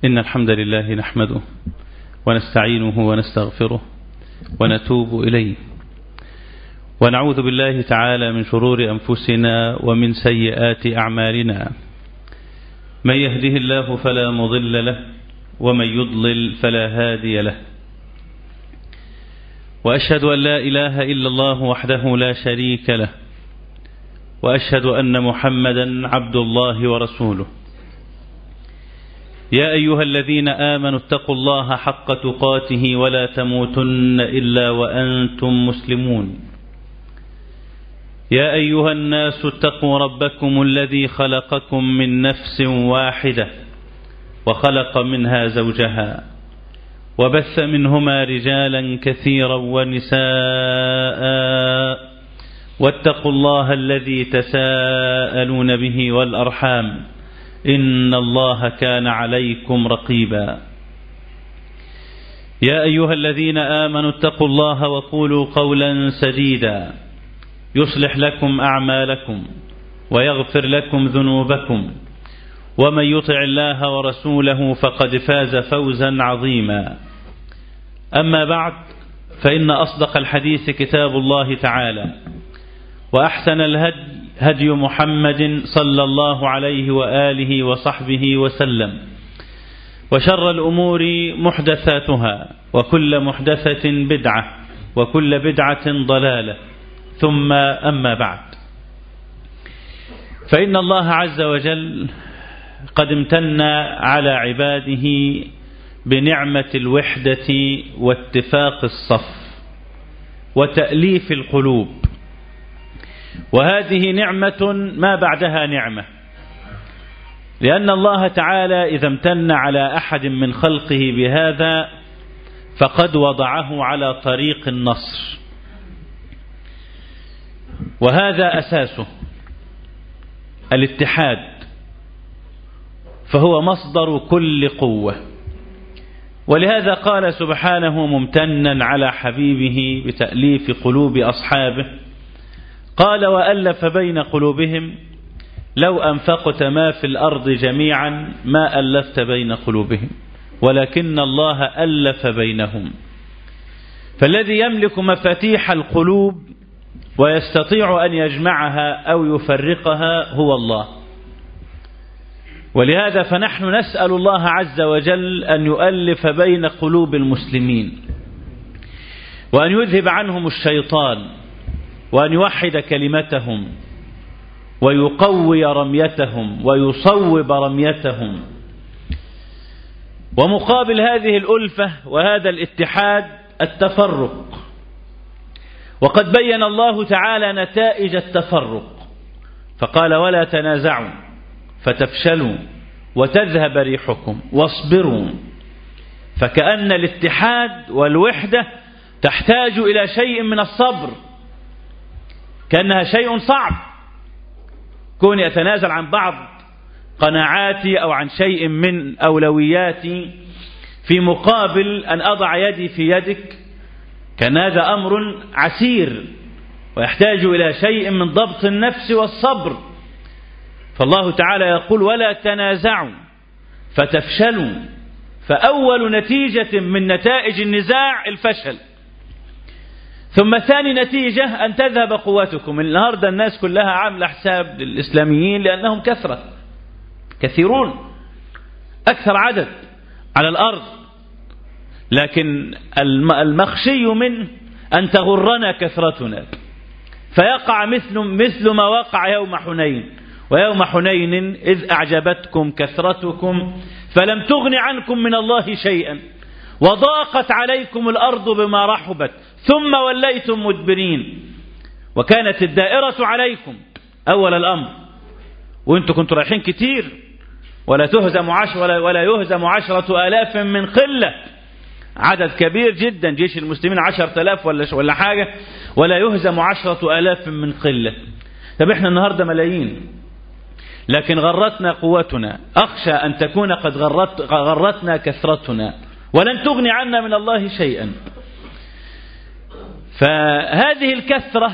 إن الحمد لله نحمده ونستعينه ونستغفره ونتوب إليه ونعوذ بالله تعالى من شرور أنفسنا ومن سيئات أعمالنا من يهده الله فلا مضل له ومن يضلل فلا هادي له وأشهد أن لا إله إلا الله وحده لا شريك له وأشهد أن محمدا عبد الله ورسوله يا أيها الذين آمنوا اتقوا الله حق تقاته ولا تموتن إلا وأنتم مسلمون يا أيها الناس اتقوا ربكم الذي خلقكم من نفس واحدة وخلق منها زوجها وبث منهما رجالا كثيرا ونساء واتقوا الله الذي تساءلون به والأرحام إن الله كان عليكم رقيبا يا أيها الذين آمنوا اتقوا الله وقولوا قولا سديدا يصلح لكم أعمالكم ويغفر لكم ذنوبكم ومن يطع الله ورسوله فقد فاز فوزا عظيما أما بعد فإن أصدق الحديث كتاب الله تعالى وأحسن الهدي هدي محمد صلى الله عليه وآله وصحبه وسلم وشر الأمور محدثاتها وكل محدثة بدعة وكل بدعة ضلالة ثم أما بعد فإن الله عز وجل قد امتن على عباده بنعمة الوحدة واتفاق الصف وتأليف القلوب وهذه نعمة ما بعدها نعمة لأن الله تعالى إذا امتن على أحد من خلقه بهذا فقد وضعه على طريق النصر وهذا أساسه الاتحاد فهو مصدر كل قوة ولهذا قال سبحانه ممتنا على حبيبه بتأليف قلوب أصحابه قال وألف بين قلوبهم لو أنفقت ما في الأرض جميعا ما ألفت بين قلوبهم ولكن الله ألف بينهم فالذي يملك مفاتيح القلوب ويستطيع أن يجمعها أو يفرقها هو الله ولهذا فنحن نسأل الله عز وجل أن يؤلف بين قلوب المسلمين وأن يذهب عنهم الشيطان وأن يوحد كلمتهم ويقوي رميتهم ويصوب رميتهم ومقابل هذه الألفة وهذا الاتحاد التفرق وقد بين الله تعالى نتائج التفرق فقال ولا تنازعوا فتفشلوا وتذهب ريحكم واصبروا فكأن الاتحاد والوحدة تحتاج إلى شيء من الصبر كأنها شيء صعب كون يتنازل عن بعض قناعاتي أو عن شيء من أولوياتي في مقابل أن أضع يدي في يدك كان هذا أمر عسير ويحتاج إلى شيء من ضبط النفس والصبر فالله تعالى يقول ولا تنازعوا فتفشلوا فأول نتيجة من نتائج النزاع الفشل ثم ثاني نتيجة أن تذهب قوتكم النهاردة الناس كلها عاملة حساب للإسلاميين لأنهم كثرة كثيرون أكثر عدد على الأرض لكن المخشي من أن تغرنا كثرتنا فيقع مثل مثل ما وقع يوم حنين ويوم حنين إذ أعجبتكم كثرتكم فلم تغن عنكم من الله شيئا وضاقت عليكم الأرض بما رحبت ثم وليتم مدبرين وكانت الدائرة عليكم أول الأمر وانتم كنتوا رايحين كتير ولا تهزم عشر ولا, ولا يهزم عشرة آلاف من قلة عدد كبير جدا جيش المسلمين عشرة آلاف ولا, ولا حاجة ولا يهزم عشرة آلاف من قلة طب احنا النهاردة ملايين لكن غرتنا قوتنا أخشى أن تكون قد غرت غرتنا كثرتنا ولن تغني عنا من الله شيئا فهذه الكثرة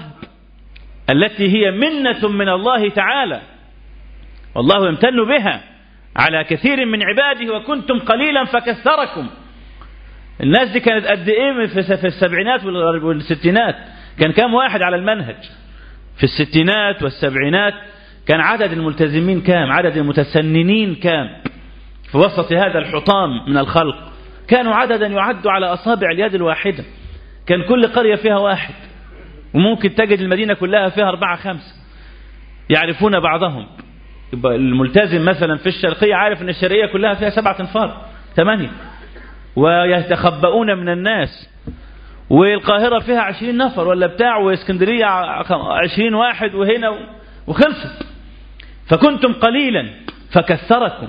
التي هي منة من الله تعالى والله يمتن بها على كثير من عباده وكنتم قليلا فكثركم الناس دي كانت قد ايه في السبعينات والستينات كان كام واحد على المنهج في الستينات والسبعينات كان عدد الملتزمين كام عدد المتسننين كام في وسط هذا الحطام من الخلق كانوا عددا يعد على أصابع اليد الواحدة كان كل قرية فيها واحد وممكن تجد المدينة كلها فيها أربعة خمسة يعرفون بعضهم يبقى الملتزم مثلا في الشرقية عارف أن الشرقية كلها فيها سبعة انفار ثمانية ويتخبؤون من الناس والقاهرة فيها عشرين نفر ولا بتاع واسكندرية عشرين واحد وهنا وخلصت فكنتم قليلا فكثركم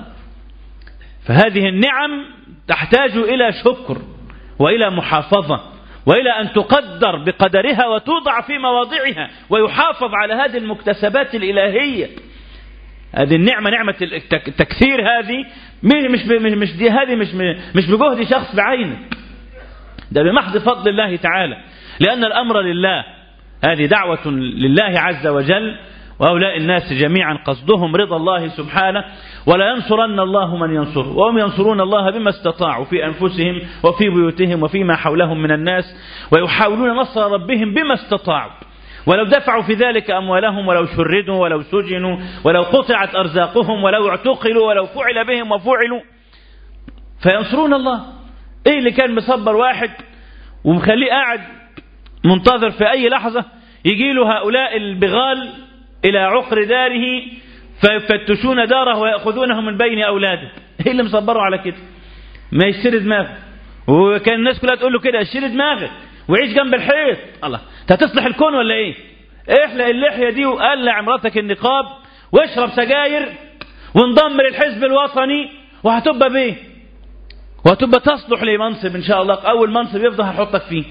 فهذه النعم تحتاج إلى شكر وإلى محافظة وإلى أن تقدر بقدرها وتوضع في مواضعها ويحافظ على هذه المكتسبات الإلهية هذه النعمة نعمة التكثير هذه مش مش مش دي هذه مش مش بجهد شخص بعينه ده بمحض فضل الله تعالى لأن الأمر لله هذه دعوة لله عز وجل وهؤلاء الناس جميعا قصدهم رضا الله سبحانه ولا ينصرن الله من ينصر وهم ينصرون الله بما استطاعوا في أنفسهم وفي بيوتهم وفيما حولهم من الناس ويحاولون نصر ربهم بما استطاعوا ولو دفعوا في ذلك أموالهم ولو شردوا ولو سجنوا ولو قطعت أرزاقهم ولو اعتقلوا ولو فعل بهم وفعلوا فينصرون الله ايه اللي كان مصبر واحد ومخليه قاعد منتظر في اي لحظة يجي له هؤلاء البغال الى عقر داره فيفتشون داره ويأخذونه من بين اولاده ايه اللي مصبره على كده ما يشتري دماغه وكان الناس كلها تقول له كده اشتري دماغك وعيش جنب الحيط الله انت هتصلح الكون ولا ايه احلق اللحيه دي وقلع مراتك النقاب واشرب سجاير وانضم للحزب الوطني وهتبقى بيه وهتبقى تصلح لمنصب ان شاء الله اول منصب يفضل هحطك فيه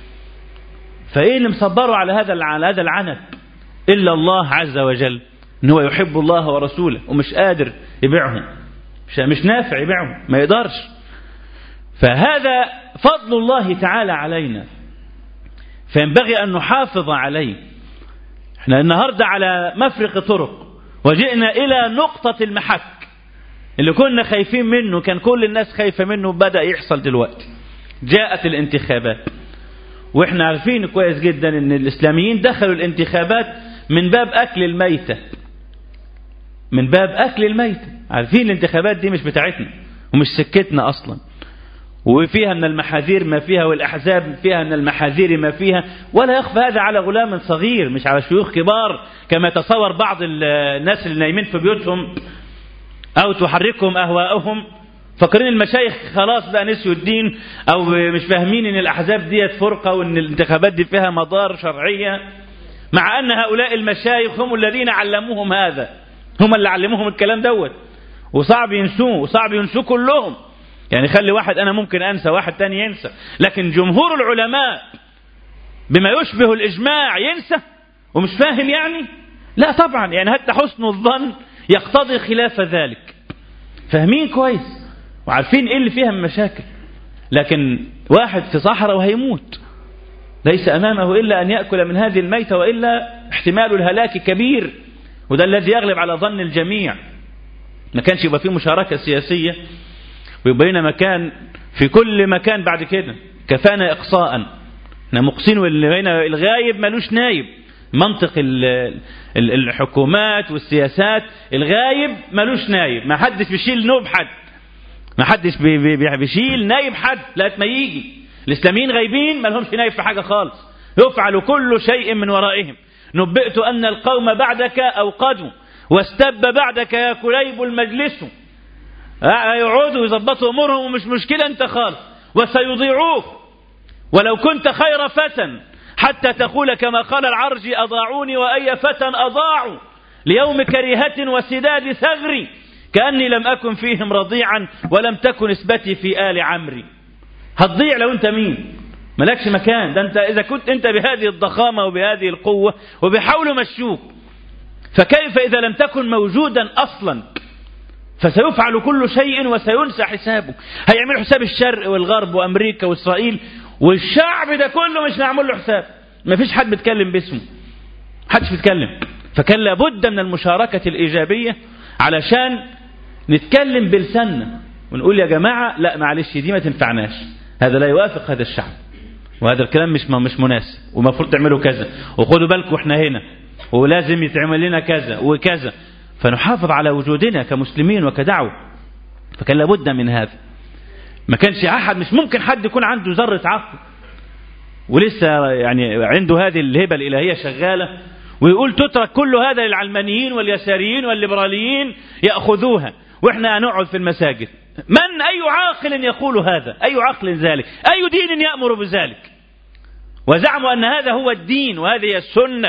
فايه اللي مصبره على هذا على هذا العنت الا الله عز وجل ان هو يحب الله ورسوله ومش قادر يبيعهم مش مش نافع يبيعهم ما يقدرش فهذا فضل الله تعالى علينا فينبغي أن نحافظ عليه احنا النهاردة على مفرق طرق وجئنا إلى نقطة المحك اللي كنا خايفين منه كان كل الناس خايفة منه بدأ يحصل دلوقتي جاءت الانتخابات واحنا عارفين كويس جدا ان الاسلاميين دخلوا الانتخابات من باب اكل الميتة من باب اكل الميتة عارفين الانتخابات دي مش بتاعتنا ومش سكتنا اصلا وفيها من المحاذير ما فيها والأحزاب فيها من المحاذير ما فيها ولا يخفى هذا على غلام صغير مش على شيوخ كبار كما يتصور بعض الناس اللي نايمين في بيوتهم أو تحركهم أهواءهم فاكرين المشايخ خلاص بقى نسيوا الدين أو مش فاهمين إن الأحزاب ديت فرقة وإن الانتخابات دي فيها مضار شرعية مع أن هؤلاء المشايخ هم الذين علموهم هذا هم اللي علموهم الكلام دوت وصعب ينسوه وصعب ينسوه كلهم يعني خلي واحد أنا ممكن أنسى واحد تاني ينسى لكن جمهور العلماء بما يشبه الإجماع ينسى ومش فاهم يعني لا طبعا يعني حتى حسن الظن يقتضي خلاف ذلك فاهمين كويس وعارفين ايه اللي فيها من مشاكل لكن واحد في صحراء وهيموت ليس أمامه إلا أن يأكل من هذه الميتة وإلا احتمال الهلاك كبير وده الذي يغلب على ظن الجميع ما كانش يبقى فيه مشاركة سياسية ويبقى لنا مكان في كل مكان بعد كده كفانا إقصاء احنا مقصين واللي هنا الغايب ملوش نايب منطق الحكومات والسياسات الغايب ملوش نايب ما حدش بيشيل نوب حد ما حدش بيشيل نايب حد لغايه ما يجي الاسلاميين غايبين ما لهمش نايب في حاجه خالص يفعل كل شيء من ورائهم نبئت ان القوم بعدك اوقدوا واستب بعدك يا كليب المجلس يقعدوا يظبطوا امورهم ومش مشكله انت خالص وسيضيعوك ولو كنت خير فتى حتى تقول كما قال العرج اضاعوني واي فتى اضاعوا ليوم كريهه وسداد ثغري كاني لم اكن فيهم رضيعا ولم تكن نسبتي في ال عمري هتضيع لو انت مين ملكش مكان ده انت اذا كنت انت بهذه الضخامه وبهذه القوه وبيحاولوا مشوك فكيف اذا لم تكن موجودا اصلا فسيفعل كل شيء وسينسى حسابه هيعملوا حساب الشرق والغرب وامريكا واسرائيل والشعب ده كله مش هنعمل له حساب ما فيش حد بيتكلم باسمه حدش بيتكلم فكان لابد من المشاركة الإيجابية علشان نتكلم بلساننا ونقول يا جماعة لا معلش دي ما تنفعناش هذا لا يوافق هذا الشعب وهذا الكلام مش مش مناسب ومفروض تعملوا كذا وخدوا بالكم احنا هنا ولازم يتعمل لنا كذا وكذا فنحافظ على وجودنا كمسلمين وكدعوة فكان لابد من هذا ما كانش أحد مش ممكن حد يكون عنده ذرة عقل ولسه يعني عنده هذه الهبة الإلهية شغالة ويقول تترك كل هذا للعلمانيين واليساريين والليبراليين يأخذوها وإحنا نقعد في المساجد من أي عاقل يقول هذا أي عقل ذلك أي دين يأمر بذلك وزعموا أن هذا هو الدين وهذه السنة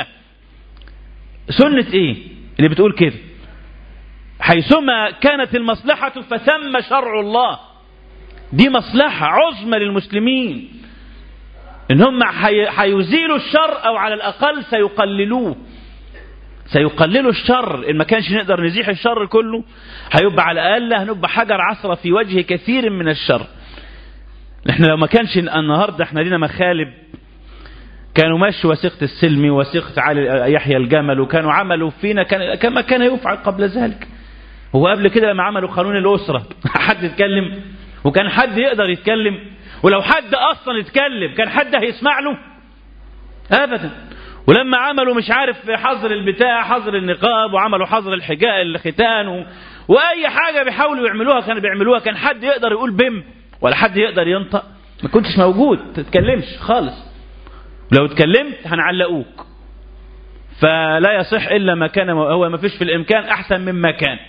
سنة إيه اللي بتقول كده حيثما كانت المصلحة فثم شرع الله دي مصلحة عظمى للمسلمين إن هم حيزيلوا الشر أو على الأقل سيقللوه سيقللوا الشر إن ما كانش نقدر نزيح الشر كله هيبقى على الأقل هنبقى حجر عصرة في وجه كثير من الشر احنا لو ما كانش النهاردة احنا لينا مخالب كانوا مشوا وثيقة السلمي وثيقة علي يحيى الجمل وكانوا عملوا فينا كان كما كان يفعل قبل ذلك هو قبل كده لما عملوا قانون الأسرة حد يتكلم وكان حد يقدر يتكلم ولو حد أصلا يتكلم كان حد هيسمع له أبدا ولما عملوا مش عارف حظر البتاع حظر النقاب وعملوا حظر الحجاء الختان و... واي حاجه بيحاولوا يعملوها كانوا بيعملوها كان حد يقدر يقول بم ولا حد يقدر ينطق ما كنتش موجود تتكلمش خالص لو اتكلمت هنعلقوك فلا يصح الا ما كان هو ما فيش في الامكان احسن مما كان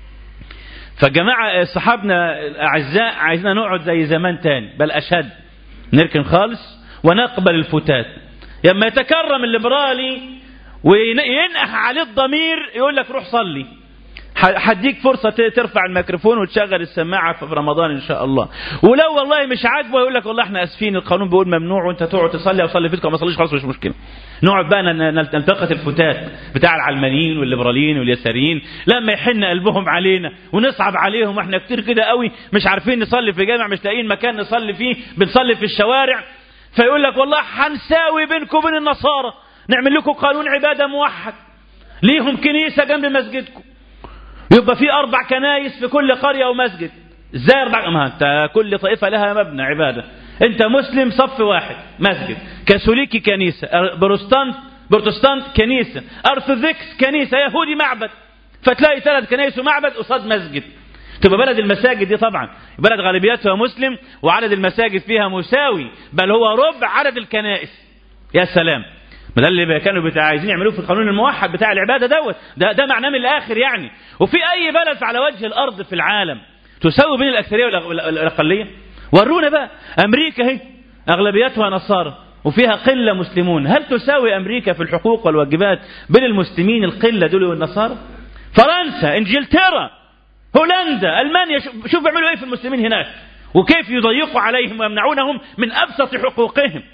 فجماعة صحابنا الأعزاء عايزين نقعد زي زمان تاني بل أشد نركن خالص ونقبل الفتات لما يتكرم الليبرالي وينقح عليه الضمير يقول لك روح صلي هديك فرصة ترفع الميكروفون وتشغل السماعة في رمضان إن شاء الله ولو والله مش عاجبه يقول لك والله احنا أسفين القانون بيقول ممنوع وأنت تقعد تصلي أو صلي فيتكم ما تصليش خلاص مش مشكلة نقعد بقى نلتقط الفتات بتاع العلمانيين والليبراليين واليساريين لما يحن قلبهم علينا ونصعب عليهم احنا كتير كده قوي مش عارفين نصلي في جامع مش لاقيين مكان نصلي فيه بنصلي في الشوارع فيقول لك والله هنساوي بينكم وبين النصارى نعمل لكم قانون عبادة موحد ليهم كنيسة جنب مسجدكم يبقى في أربع كنايس في كل قرية ومسجد ازاي أربع ما أنت كل طائفة لها مبنى عبادة أنت مسلم صف واحد مسجد كاثوليكي كنيسة بروتستانت بروتستانت كنيسة أرثوذكس كنيسة يهودي معبد فتلاقي ثلاث كنايس ومعبد قصاد مسجد تبقى بلد المساجد دي طبعا بلد غالبيتها مسلم وعدد المساجد فيها مساوي بل هو ربع عدد الكنائس يا سلام ما ده اللي كانوا بتاع عايزين يعملوه في القانون الموحد بتاع العباده دوت ده ده معناه من الاخر يعني وفي اي بلد على وجه الارض في العالم تساوي بين الاكثريه والاقليه ورونا بقى امريكا اهي اغلبيتها نصارى وفيها قله مسلمون هل تساوي امريكا في الحقوق والواجبات بين المسلمين القله دول والنصارى فرنسا انجلترا هولندا المانيا شوف بيعملوا ايه في المسلمين هناك وكيف يضيقوا عليهم ويمنعونهم من ابسط حقوقهم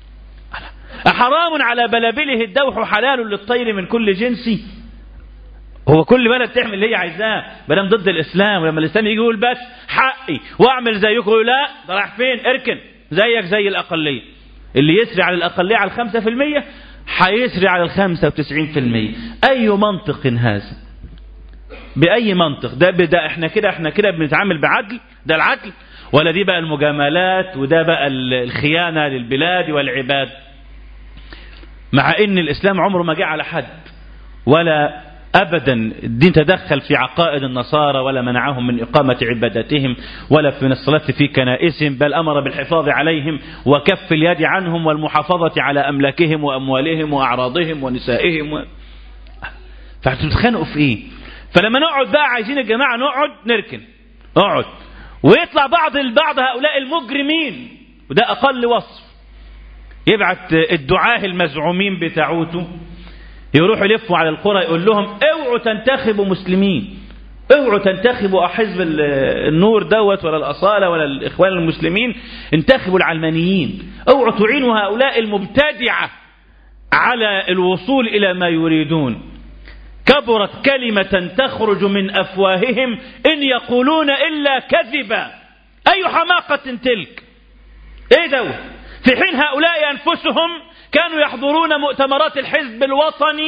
أحرام على بلابله الدوح حلال للطير من كل جنس هو كل بلد تعمل اللي هي عايزاه بلام ضد الإسلام ولما الإسلام يجي يقول بس حقي وأعمل زيكم يقول لا ده رايح فين اركن زيك زي الأقلية اللي يسري على الأقلية على الخمسة في المية هيسري على الخمسة وتسعين في المية أي منطق هذا بأي منطق ده, ده احنا كده احنا كده بنتعامل بعدل ده العدل ولا دي بقى المجاملات وده بقى الخيانة للبلاد والعباد مع ان الاسلام عمره ما جاء على حد ولا ابدا الدين تدخل في عقائد النصارى ولا منعهم من اقامه عبادتهم ولا من الصلاه في كنائسهم بل امر بالحفاظ عليهم وكف اليد عنهم والمحافظه على املاكهم واموالهم واعراضهم ونسائهم و... فهتتخانقوا في ايه؟ فلما نقعد بقى عايزين الجماعه نقعد نركن اقعد ويطلع بعض بعض هؤلاء المجرمين وده اقل وصف يبعت الدعاه المزعومين بتاعوته يروحوا يلفوا على القرى يقول لهم اوعوا تنتخبوا مسلمين اوعوا تنتخبوا حزب النور دوت ولا الأصالة ولا الإخوان المسلمين انتخبوا العلمانيين اوعوا تعينوا هؤلاء المبتدعة على الوصول إلى ما يريدون كبرت كلمة تخرج من أفواههم إن يقولون إلا كذبا أي حماقة تلك إيه دوت في حين هؤلاء أنفسهم كانوا يحضرون مؤتمرات الحزب الوطني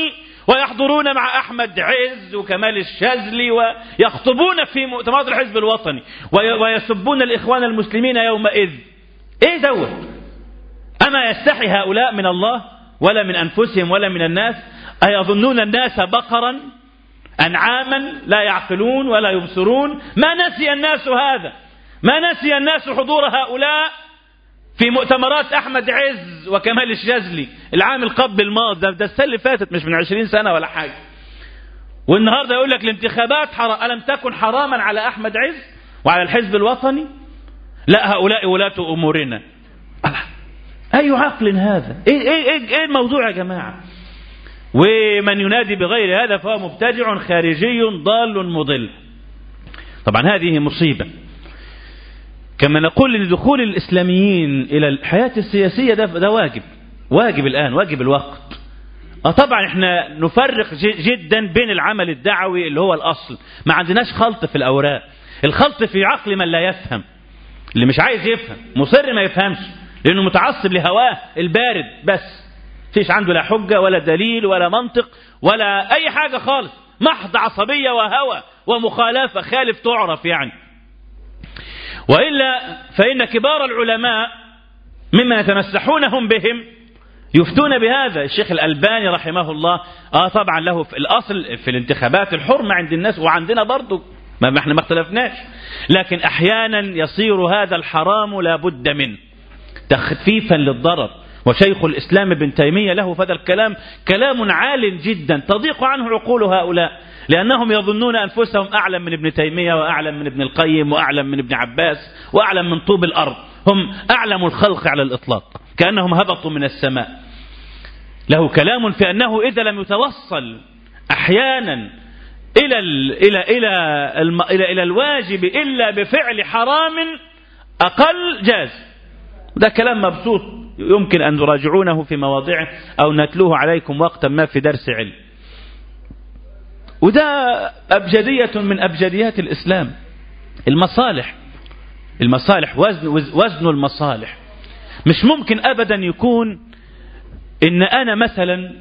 ويحضرون مع أحمد عز وكمال الشاذلي ويخطبون في مؤتمرات الحزب الوطني ويسبون الإخوان المسلمين يومئذ إيه دوت أما يستحي هؤلاء من الله ولا من أنفسهم ولا من الناس أيظنون الناس بقرا أنعاما لا يعقلون ولا يبصرون ما نسي الناس هذا ما نسي الناس حضور هؤلاء في مؤتمرات أحمد عز وكمال الشاذلي العام القبل الماضي ده, ده السنة اللي فاتت مش من عشرين سنة ولا حاجة والنهاردة يقول لك الانتخابات حرام ألم تكن حراما على أحمد عز وعلى الحزب الوطني لا هؤلاء ولاة أمورنا أي عقل هذا إيه, إيه, إيه, إيه الموضوع يا جماعة ومن ينادي بغير هذا فهو مبتدع خارجي ضال مضل طبعا هذه مصيبة كما نقول ان دخول الإسلاميين إلى الحياة السياسية ده, ده واجب واجب الآن واجب الوقت اه طبعا احنا نفرق جدا بين العمل الدعوي اللي هو الأصل ما عندناش خلط في الأوراق الخلط في عقل من لا يفهم اللي مش عايز يفهم مصر ما يفهمش لأنه متعصب لهواه البارد بس فيش عنده لا حجة ولا دليل ولا منطق ولا أي حاجة خالص محض عصبية وهوى ومخالفة خالف تعرف يعني وإلا فإن كبار العلماء ممن يتمسحونهم بهم يفتون بهذا الشيخ الألباني رحمه الله آه طبعا له في الأصل في الانتخابات الحرمة عند الناس وعندنا برضو ما احنا ما اختلفناش لكن أحيانا يصير هذا الحرام لا بد منه تخفيفا للضرر وشيخ الإسلام ابن تيمية له فهذا الكلام كلام عال جدا تضيق عنه عقول هؤلاء لأنهم يظنون أنفسهم أعلم من ابن تيمية وأعلم من ابن القيم وأعلم من ابن عباس وأعلم من طوب الأرض هم أعلم الخلق على الإطلاق كأنهم هبطوا من السماء له كلام في أنه إذا لم يتوصل أحيانا إلى إلى إلى إلى إلى الواجب إلا بفعل حرام أقل جاز ده كلام مبسوط يمكن أن تراجعونه في مواضعه أو نتلوه عليكم وقتا ما في درس علم وده أبجدية من أبجديات الإسلام المصالح المصالح وزن, وزن المصالح مش ممكن أبدا يكون إن أنا مثلا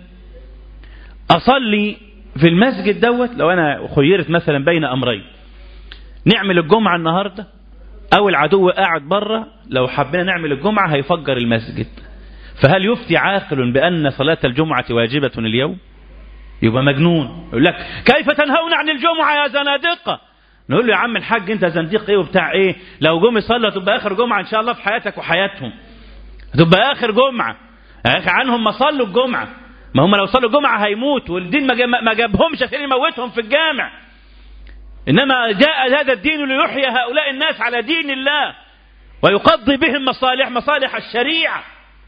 أصلي في المسجد دوت لو أنا خيرت مثلا بين أمرين نعمل الجمعة النهاردة أو العدو قاعد بره لو حبينا نعمل الجمعة هيفجر المسجد فهل يفتي عاقل بأن صلاة الجمعة واجبة اليوم يبقى مجنون يقول لك كيف تنهون عن الجمعة يا زنادقة نقول له يا عم الحاج انت زنديق ايه وبتاع ايه لو جم يصلوا تبقى اخر جمعة ان شاء الله في حياتك وحياتهم تبقى اخر جمعة عنهم ما صلوا الجمعة ما هم لو صلوا الجمعة هيموت والدين ما جابهمش عشان يموتهم في الجامع انما جاء هذا الدين ليحيي هؤلاء الناس على دين الله ويقضي بهم مصالح مصالح الشريعة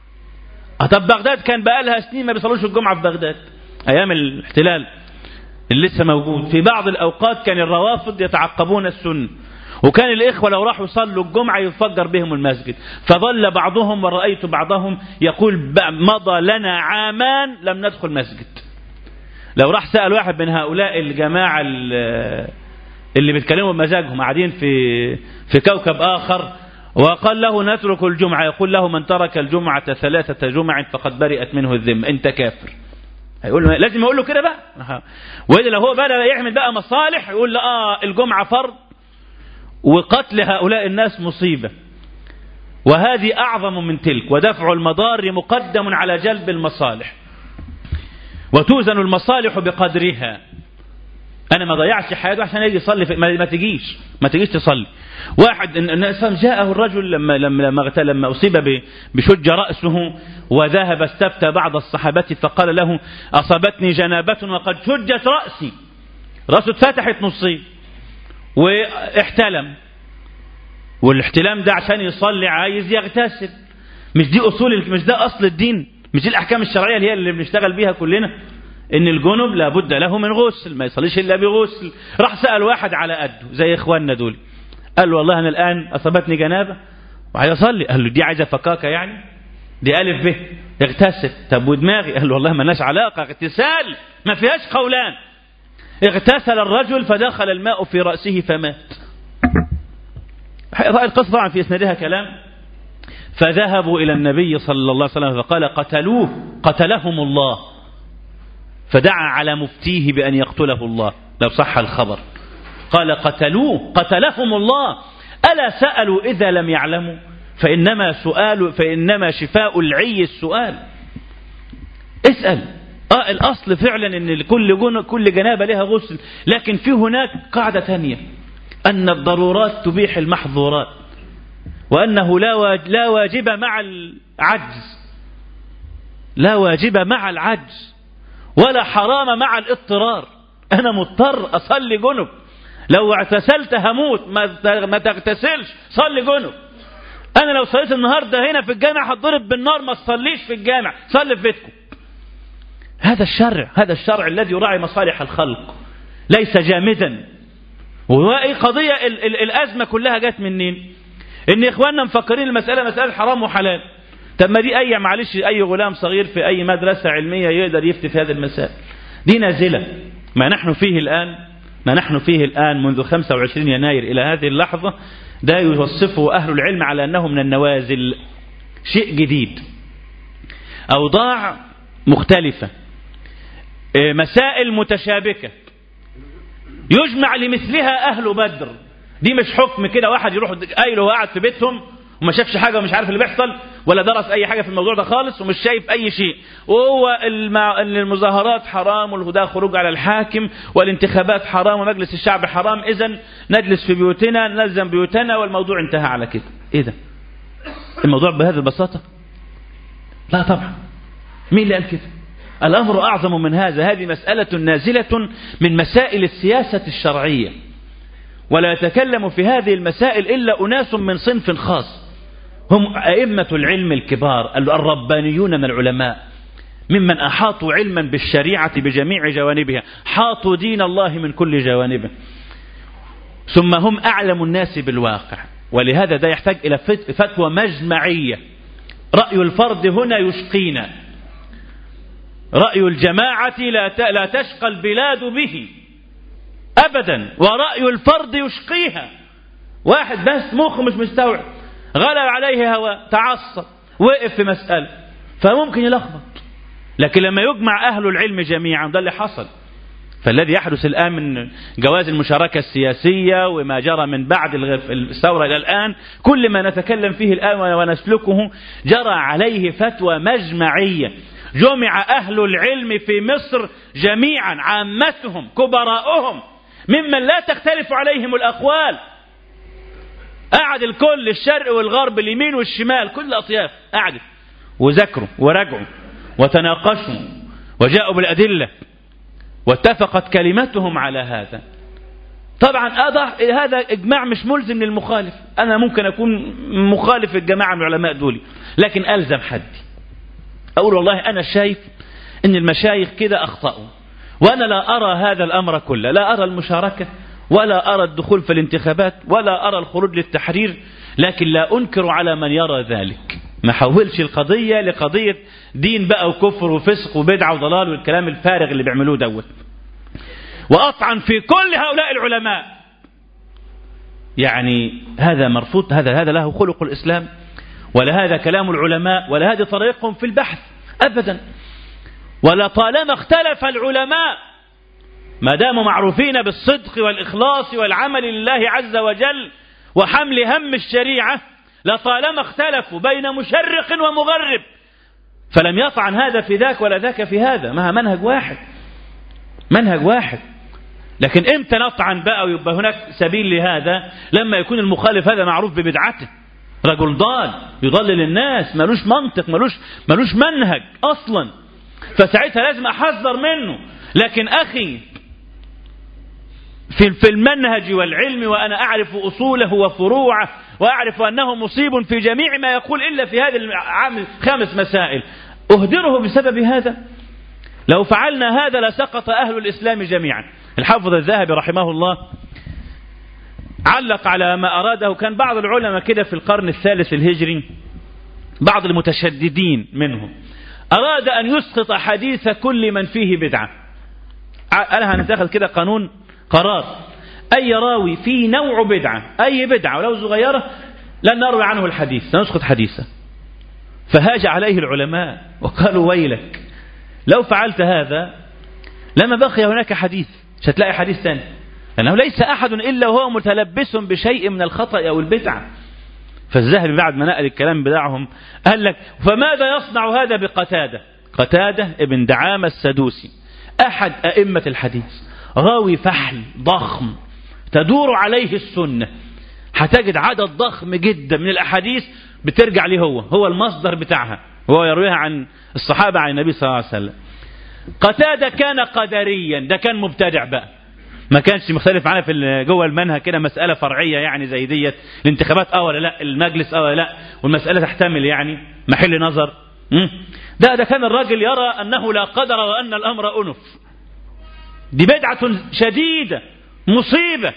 طب بغداد كان بقى لها سنين ما بيصلوش الجمعة في بغداد أيام الاحتلال اللي لسه موجود في بعض الأوقات كان الروافض يتعقبون السنة وكان الإخوة لو راحوا يصلوا الجمعة يفجر بهم المسجد فظل بعضهم ورأيت بعضهم يقول مضى لنا عامان لم ندخل مسجد لو راح سأل واحد من هؤلاء الجماعة اللي بيتكلموا بمزاجهم قاعدين في في كوكب آخر وقال له نترك الجمعة يقول له من ترك الجمعة ثلاثة جمع فقد برئت منه الذمة أنت كافر هيقول له لازم اقول له كده بقى واذا لو هو بدا يعمل بقى مصالح يقول له اه الجمعه فرض وقتل هؤلاء الناس مصيبه وهذه اعظم من تلك ودفع المضار مقدم على جلب المصالح وتوزن المصالح بقدرها انا ما ضيعش حياته عشان يجي يصلي في ما تجيش ما تجيش تصلي واحد جاءه الرجل لما لما لما, لما اصيب بشج راسه وذهب استفتى بعض الصحابه فقال له اصابتني جنابه وقد شجت راسي راسه اتفتحت نصين واحتلم والاحتلام ده عشان يصلي عايز يغتسل مش دي اصول مش ده اصل الدين مش دي الاحكام الشرعيه اللي هي اللي بنشتغل بيها كلنا ان الجنب لابد له من غسل ما يصليش الا بغسل راح سال واحد على قده زي اخواننا دول قال له والله انا الان اصابتني جنابه وعايز اصلي قال له دي عايزه فكاكه يعني دي الف ب اغتسل طب ودماغي قال له والله ما لناش علاقه اغتسال ما فيهاش قولان اغتسل الرجل فدخل الماء في راسه فمات القصه طبعا في اسنادها كلام فذهبوا الى النبي صلى الله عليه وسلم فقال قتلوه قتلهم الله فدعا على مفتيه بأن يقتله الله لو صح الخبر قال قتلوه قتلهم الله ألا سألوا إذا لم يعلموا فإنما سؤال فإنما شفاء العي السؤال اسأل آه الأصل فعلا أن كل جن كل جنابة لها غسل لكن في هناك قاعدة ثانية أن الضرورات تبيح المحظورات وأنه لا لا واجب مع العجز لا واجب مع العجز ولا حرام مع الاضطرار أنا مضطر أصلي جنب لو اغتسلت هموت ما تغتسلش صلي جنب أنا لو صليت النهاردة هنا في الجامع هتضرب بالنار ما تصليش في الجامع صلي في بيتكم هذا الشرع هذا الشرع الذي يراعي مصالح الخلق ليس جامدا وهي قضية ال ال الأزمة كلها جت منين إن إخواننا مفكرين المسألة مسألة حرام وحلال طب ما دي أي معلش أي غلام صغير في أي مدرسة علمية يقدر يفتي في هذه المسائل دي نازلة ما نحن فيه الآن ما نحن فيه الآن منذ 25 يناير إلى هذه اللحظة ده يوصفه أهل العلم على أنه من النوازل شيء جديد أوضاع مختلفة مسائل متشابكة يجمع لمثلها أهل بدر دي مش حكم كده واحد يروح قايله وقاعد في بيتهم وما شافش حاجة ومش عارف اللي بيحصل ولا درس أي حاجة في الموضوع ده خالص ومش شايف أي شيء وهو المع... المظاهرات حرام والهدى خروج على الحاكم والانتخابات حرام ومجلس الشعب حرام إذا نجلس في بيوتنا نلزم بيوتنا والموضوع انتهى على كده إيه ده الموضوع بهذه البساطة لا طبعا مين اللي قال كده الأمر أعظم من هذا هذه مسألة نازلة من مسائل السياسة الشرعية ولا يتكلم في هذه المسائل إلا أناس من صنف خاص هم أئمة العلم الكبار الربانيون من العلماء ممن أحاطوا علما بالشريعة بجميع جوانبها حاطوا دين الله من كل جوانبه ثم هم أعلم الناس بالواقع ولهذا ده يحتاج إلى فتوى مجمعية رأي الفرد هنا يشقينا رأي الجماعة لا لا تشقى البلاد به أبدا ورأي الفرد يشقيها واحد بس مخه مش مستوعب غلب عليه هواء تعصب وقف في مسألة فممكن يلخبط لكن لما يجمع أهل العلم جميعا ده اللي حصل فالذي يحدث الآن من جواز المشاركة السياسية وما جرى من بعد الثورة إلى الآن كل ما نتكلم فيه الآن ونسلكه جرى عليه فتوى مجمعية جمع أهل العلم في مصر جميعا عامتهم كبراؤهم ممن لا تختلف عليهم الأقوال قعد الكل الشرق والغرب اليمين والشمال كل الأطياف قعدت وذاكروا وراجعوا وتناقشوا وجاءوا بالأدلة واتفقت كلمتهم على هذا طبعا أضع هذا إجماع مش ملزم للمخالف أنا ممكن أكون مخالف الجماعة من العلماء دول لكن ألزم حدي أقول والله أنا شايف أن المشايخ كده أخطأوا وأنا لا أرى هذا الأمر كله لا أرى المشاركة ولا أرى الدخول في الانتخابات ولا أرى الخروج للتحرير لكن لا أنكر على من يرى ذلك ما حولش القضية لقضية دين بقى وكفر وفسق وبدعة وضلال والكلام الفارغ اللي بيعملوه دوت وأطعن في كل هؤلاء العلماء يعني هذا مرفوض هذا هذا له خلق الإسلام ولا هذا كلام العلماء ولا هذه طريقهم في البحث أبدا ولطالما اختلف العلماء ما داموا معروفين بالصدق والإخلاص والعمل لله عز وجل وحمل هم الشريعة لطالما اختلفوا بين مشرق ومغرب فلم يطعن هذا في ذاك ولا ذاك في هذا ما منهج واحد منهج واحد لكن امتى نطعن بقى ويبقى هناك سبيل لهذا لما يكون المخالف هذا معروف ببدعته رجل ضال يضلل الناس ملوش منطق ملوش ملوش منهج اصلا فساعتها لازم احذر منه لكن اخي في في المنهج والعلم وانا اعرف اصوله وفروعه واعرف انه مصيب في جميع ما يقول الا في هذه العام خمس مسائل اهدره بسبب هذا لو فعلنا هذا لسقط اهل الاسلام جميعا الحافظ الذهبي رحمه الله علق على ما أراده كان بعض العلماء كده في القرن الثالث الهجري بعض المتشددين منهم أراد أن يسقط حديث كل من فيه بدعة أنا هنتخذ كده قانون قرار أي راوي فيه نوع بدعة أي بدعة ولو صغيرة لن نروي عنه الحديث سنسقط حديثه فهاج عليه العلماء وقالوا ويلك لو فعلت هذا لما بقي هناك حديث مش هتلاقي حديث ثاني لأنه ليس أحد إلا وهو متلبس بشيء من الخطأ أو البدعة فالذهبي بعد ما نقل الكلام بتاعهم قال لك فماذا يصنع هذا بقتادة قتادة ابن دعامة السدوسي أحد أئمة الحديث راوي فحل ضخم تدور عليه السنة هتجد عدد ضخم جدا من الأحاديث بترجع ليه هو هو المصدر بتاعها وهو يرويها عن الصحابة عن النبي صلى الله عليه وسلم قتادة كان قدريا ده كان مبتدع بقى ما كانش مختلف معانا في جوه المنهج كده مسألة فرعية يعني زي ديت الانتخابات اه ولا لا المجلس اه ولا لا والمسألة تحتمل يعني محل نظر ده ده كان الراجل يرى أنه لا قدر وأن الأمر أنف دي بدعة شديدة مصيبة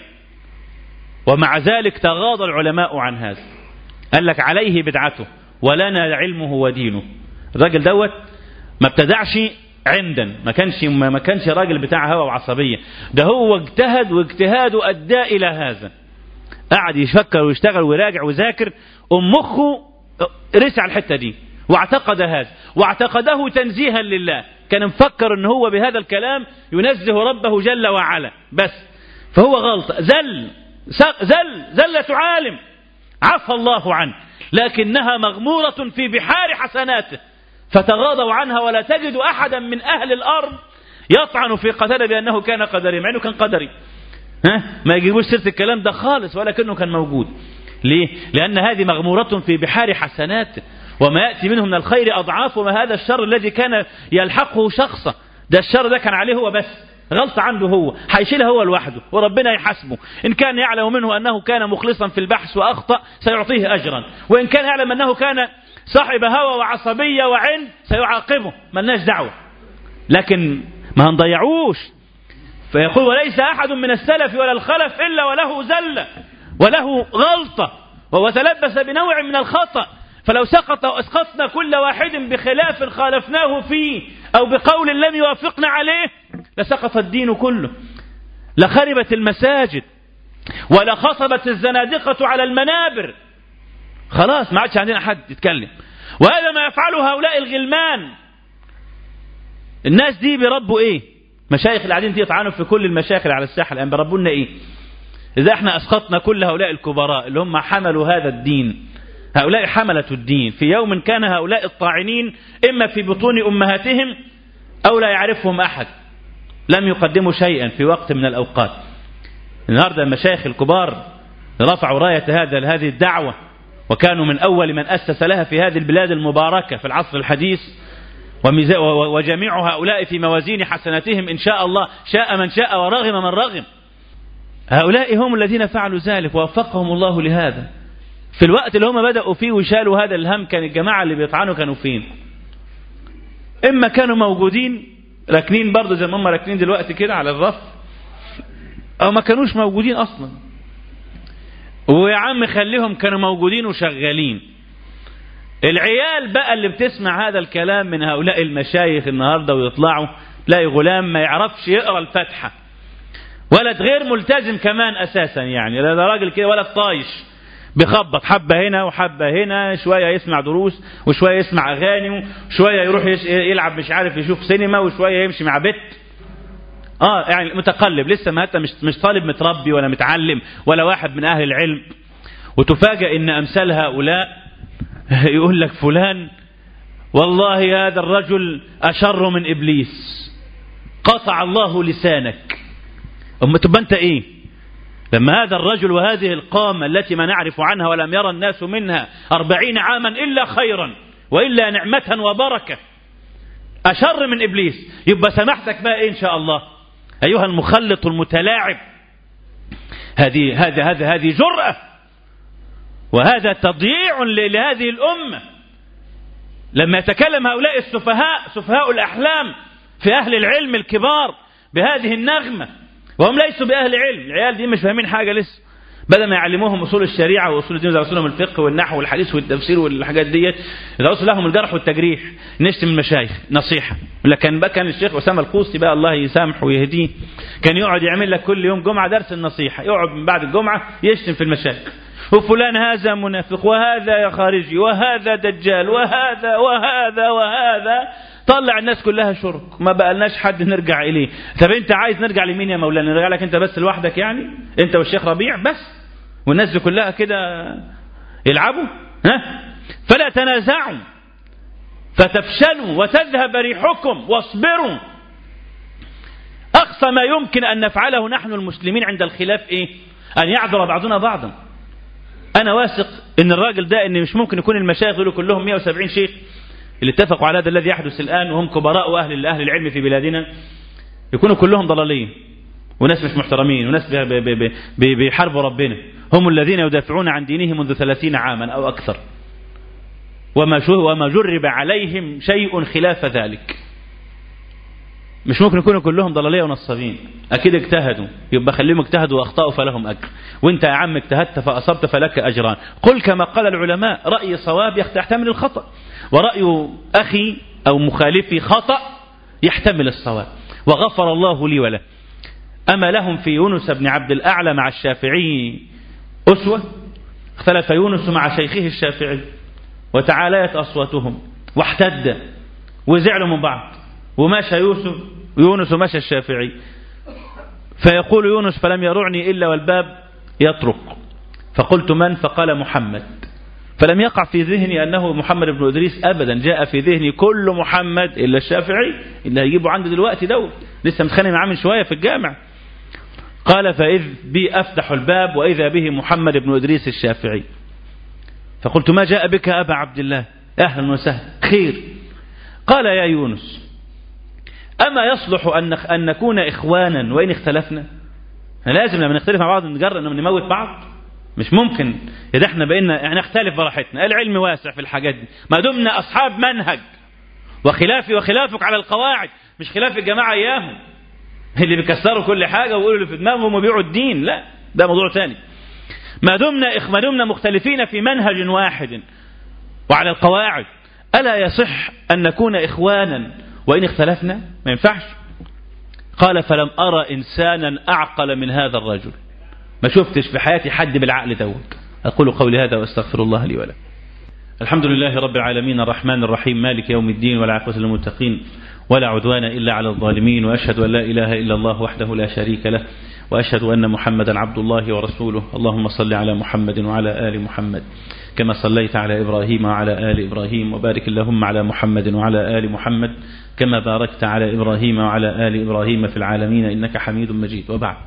ومع ذلك تغاضى العلماء عن هذا قال لك عليه بدعته ولنا علمه ودينه الراجل دوت ما ابتدعش عمدا ما كانش ما كانش راجل بتاع هوى وعصبيه ده هو اجتهد واجتهاده ادى الى هذا قعد يفكر ويشتغل ويراجع ويذاكر ام مخه رسع الحته دي واعتقد هذا واعتقده تنزيها لله كان مفكر ان هو بهذا الكلام ينزه ربه جل وعلا بس فهو غلط زل زل زلة عالم عفى الله عنه لكنها مغمورة في بحار حسناته فتغاضوا عنها ولا تجد أحدا من أهل الأرض يطعن في قتادة بأنه كان قدري مع أنه كان قدري ها ما يجيبوش سيرة الكلام ده خالص ولكنه كان موجود ليه؟ لأن هذه مغمورة في بحار حسناته وما يأتي منه من الخير أضعاف وما هذا الشر الذي كان يلحقه شخصا ده الشر ده كان عليه هو بس غلطة عنده هو هيشيلها هو لوحده وربنا يحاسبه إن كان يعلم منه أنه كان مخلصا في البحث وأخطأ سيعطيه أجرا وإن كان يعلم أنه كان صاحب هوى وعصبية وعند سيعاقبه ملناش دعوة لكن ما هنضيعوش فيقول وليس أحد من السلف ولا الخلف إلا وله زلة وله غلطة وهو تلبس بنوع من الخطأ فلو سقط واسقطنا كل واحد بخلاف خالفناه فيه أو بقول لم يوافقنا عليه لسقط الدين كله لخربت المساجد ولخصبت الزنادقة على المنابر خلاص ما عادش عندنا حد يتكلم وهذا ما يفعله هؤلاء الغلمان الناس دي بيربوا ايه مشايخ اللي قاعدين يطعنوا في كل المشايخ اللي على الساحه الان بيربوا لنا ايه اذا احنا اسقطنا كل هؤلاء الكبراء اللي هم حملوا هذا الدين هؤلاء حملة الدين في يوم كان هؤلاء الطاعنين إما في بطون أمهاتهم أو لا يعرفهم أحد لم يقدموا شيئا في وقت من الأوقات النهاردة المشايخ الكبار رفعوا راية هذا هذه الدعوة وكانوا من أول من أسس لها في هذه البلاد المباركة في العصر الحديث وجميع هؤلاء في موازين حسناتهم إن شاء الله شاء من شاء ورغم من رغم هؤلاء هم الذين فعلوا ذلك ووفقهم الله لهذا في الوقت اللي هم بدأوا فيه وشالوا هذا الهم كان الجماعة اللي بيطعنوا كانوا فين إما كانوا موجودين راكنين برضه زي ما هم راكنين دلوقتي كده على الرف أو ما كانوش موجودين أصلا ويا عم خليهم كانوا موجودين وشغالين العيال بقى اللي بتسمع هذا الكلام من هؤلاء المشايخ النهارده ويطلعوا تلاقي غلام ما يعرفش يقرا الفاتحه ولد غير ملتزم كمان اساسا يعني لا ده راجل كده ولد طايش بيخبط حبة هنا وحبة هنا شوية يسمع دروس وشوية يسمع أغاني وشوية يروح يلعب مش عارف يشوف سينما وشوية يمشي مع بت اه يعني متقلب لسه ما مش مش طالب متربي ولا متعلم ولا واحد من اهل العلم وتفاجأ ان امثال هؤلاء يقول لك فلان والله هذا الرجل اشر من ابليس قطع الله لسانك اما تبقى انت ايه لما هذا الرجل وهذه القامة التي ما نعرف عنها ولم يرى الناس منها أربعين عاما إلا خيرا وإلا نعمة وبركة أشر من إبليس يبقى سمحتك بقى إيه إن شاء الله أيها المخلط المتلاعب هذه هذه هذه هذه جرأة وهذا تضييع لهذه الأمة لما يتكلم هؤلاء السفهاء سفهاء الأحلام في أهل العلم الكبار بهذه النغمة وهم ليسوا بأهل علم العيال دي مش فاهمين حاجة لسه بدل ما يعلموهم اصول الشريعه واصول الدين يدرسوا لهم الفقه والنحو والحديث والتفسير والحاجات ديت يدرسوا لهم الجرح والتجريح نشتم المشايخ نصيحه لكن بقى كان الشيخ اسامه القوسي بقى الله يسامحه ويهديه كان يقعد يعمل لك كل يوم جمعه درس النصيحه يقعد من بعد الجمعه يشتم في المشايخ وفلان هذا منافق وهذا يا خارجي وهذا دجال وهذا وهذا وهذا طلع الناس كلها شرك ما بقالناش حد نرجع إليه طب أنت عايز نرجع لمين يا مولانا نرجع لك أنت بس لوحدك يعني أنت والشيخ ربيع بس والناس دي كلها كده يلعبوا ها فلا تنازعوا فتفشلوا وتذهب ريحكم واصبروا أقصى ما يمكن أن نفعله نحن المسلمين عند الخلاف إيه أن يعذر بعضنا بعضا أنا واثق إن الراجل ده إن مش ممكن يكون المشايخ دول كلهم 170 شيخ اللي اتفقوا على هذا الذي يحدث الآن وهم كبراء وأهل أهل العلم في بلادنا يكونوا كلهم ضلالين وناس مش محترمين وناس بي بي بي بيحاربوا ربنا هم الذين يدافعون عن دينهم منذ ثلاثين عاما أو أكثر وما وما جرب عليهم شيء خلاف ذلك مش ممكن يكونوا كلهم ضلاليه ونصابين اكيد اجتهدوا يبقى خليهم اجتهدوا واخطاوا فلهم اجر وانت يا عم اجتهدت فاصبت فلك اجران قل كما قال العلماء راي صواب يحتمل الخطا وراي اخي او مخالفي خطا يحتمل الصواب وغفر الله لي وله اما لهم في يونس بن عبد الاعلى مع الشافعي اسوه اختلف يونس مع شيخه الشافعي وتعاليت اصواتهم واحتد وزعلوا من بعض ومشى يوسف يونس ومشى الشافعي فيقول يونس فلم يرعني إلا والباب يطرق فقلت من فقال محمد فلم يقع في ذهني أنه محمد بن إدريس أبدا جاء في ذهني كل محمد إلا الشافعي اللي هيجيبه عندي دلوقتي دول لسه متخانق معاه من شوية في الجامع قال فإذ بي أفتح الباب وإذا به محمد بن إدريس الشافعي فقلت ما جاء بك أبا عبد الله أهلا وسهلا خير قال يا يونس أما يصلح أن أن نكون إخوانا وإن اختلفنا لازم لما نختلف مع بعض نجرب أن نموت بعض مش ممكن إذا احنا بقينا يعني نختلف براحتنا العلم واسع في الحاجات دي ما دمنا أصحاب منهج وخلافي وخلافك على القواعد مش خلاف الجماعة إياهم اللي بيكسروا كل حاجة ويقولوا اللي في دماغهم وبيعوا الدين لا ده موضوع ثاني ما دمنا ما دمنا مختلفين في منهج واحد وعلى القواعد ألا يصح أن نكون إخوانا وإن اختلفنا ما ينفعش قال فلم أرى إنسانا أعقل من هذا الرجل ما شفتش في حياتي حد بالعقل دوت أقول قولي هذا وأستغفر الله لي ولكم الحمد لله رب العالمين الرحمن الرحيم مالك يوم الدين والعافية للمتقين ولا عدوان إلا على الظالمين وأشهد أن لا إله إلا الله وحده لا شريك له وأشهد أن محمدا عبد الله ورسوله اللهم صل على محمد وعلى آل محمد كما صليت على إبراهيم وعلى آل إبراهيم وبارك اللهم على محمد وعلى آل محمد كما باركت على إبراهيم وعلى آل إبراهيم في العالمين إنك حميد مجيد وبعد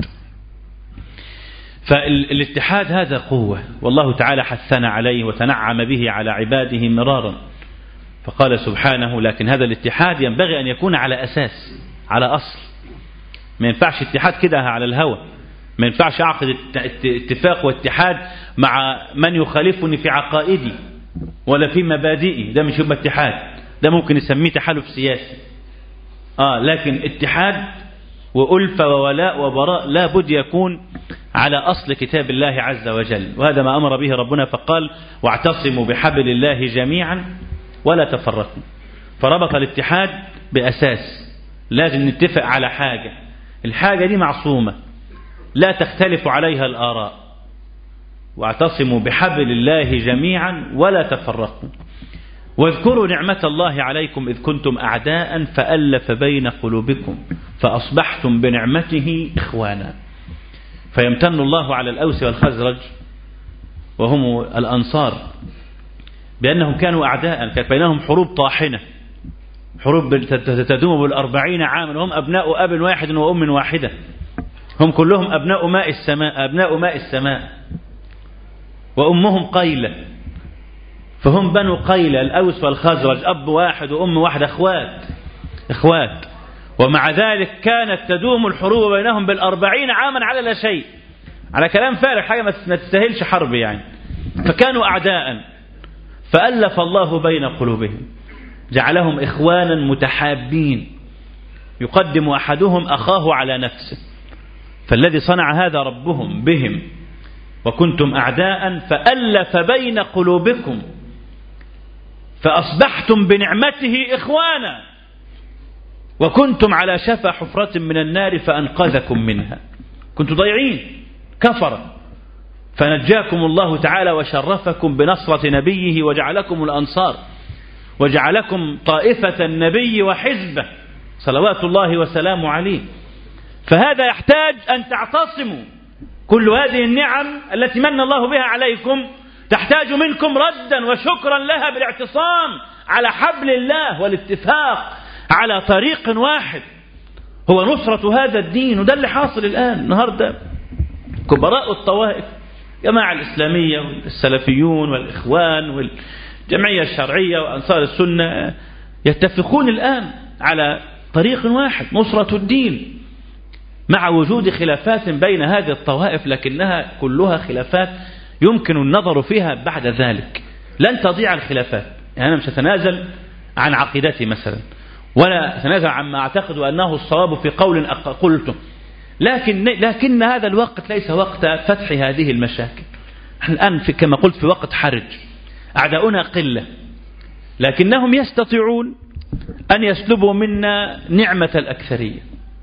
فالاتحاد هذا قوة والله تعالى حثنا عليه وتنعم به على عباده مرارا فقال سبحانه لكن هذا الاتحاد ينبغي أن يكون على أساس على أصل ما ينفعش اتحاد كده على الهوى ما ينفعش أعقد اتفاق واتحاد مع من يخالفني في عقائدي ولا في مبادئي ده مش يبقى اتحاد ده ممكن نسميه تحالف سياسي آه لكن اتحاد وألفة وولاء وبراء لا بد يكون على أصل كتاب الله عز وجل وهذا ما أمر به ربنا فقال واعتصموا بحبل الله جميعا ولا تفرقوا فربط الاتحاد بأساس لازم نتفق على حاجة الحاجة دي معصومة لا تختلف عليها الآراء واعتصموا بحبل الله جميعا ولا تفرقوا واذكروا نعمة الله عليكم إذ كنتم أعداء فألف بين قلوبكم فأصبحتم بنعمته إخوانا فيمتن الله على الأوس والخزرج وهم الأنصار بأنهم كانوا أعداء كانت بينهم حروب طاحنة حروب تدوم بالأربعين عاما وهم أبناء أب واحد وأم واحدة هم كلهم أبناء ماء السماء أبناء ماء السماء وأمهم قيلة فهم بنو قيلة الأوس والخزرج أب واحد وأم واحد أخوات إخوات ومع ذلك كانت تدوم الحروب بينهم بالأربعين عاما على لا شيء على كلام فارغ حاجة ما تستاهلش حرب يعني فكانوا أعداء فألف الله بين قلوبهم جعلهم إخوانا متحابين يقدم أحدهم أخاه على نفسه فالذي صنع هذا ربهم بهم وكنتم أعداء فألف بين قلوبكم فأصبحتم بنعمته إخوانا وكنتم على شفا حفرة من النار فأنقذكم منها كنتم ضيعين كفر فنجاكم الله تعالى وشرفكم بنصرة نبيه وجعلكم الأنصار وجعلكم طائفة النبي وحزبه صلوات الله وسلامه عليه فهذا يحتاج أن تعتصموا كل هذه النعم التي من الله بها عليكم تحتاج منكم ردا وشكرا لها بالاعتصام على حبل الله والاتفاق على طريق واحد هو نصرة هذا الدين وده اللي حاصل الآن النهاردة كبراء الطوائف الجماعة الإسلامية والسلفيون والإخوان والجمعية الشرعية وأنصار السنة يتفقون الآن على طريق واحد نصرة الدين مع وجود خلافات بين هذه الطوائف لكنها كلها خلافات يمكن النظر فيها بعد ذلك لن تضيع الخلافات يعني أنا مش أتنازل عن عقيدتي مثلا ولا أتنازل عما أعتقد أنه الصواب في قول قلته لكن لكن هذا الوقت ليس وقت فتح هذه المشاكل احنا الآن في كما قلت في وقت حرج أعداؤنا قلة لكنهم يستطيعون أن يسلبوا منا نعمة الأكثرية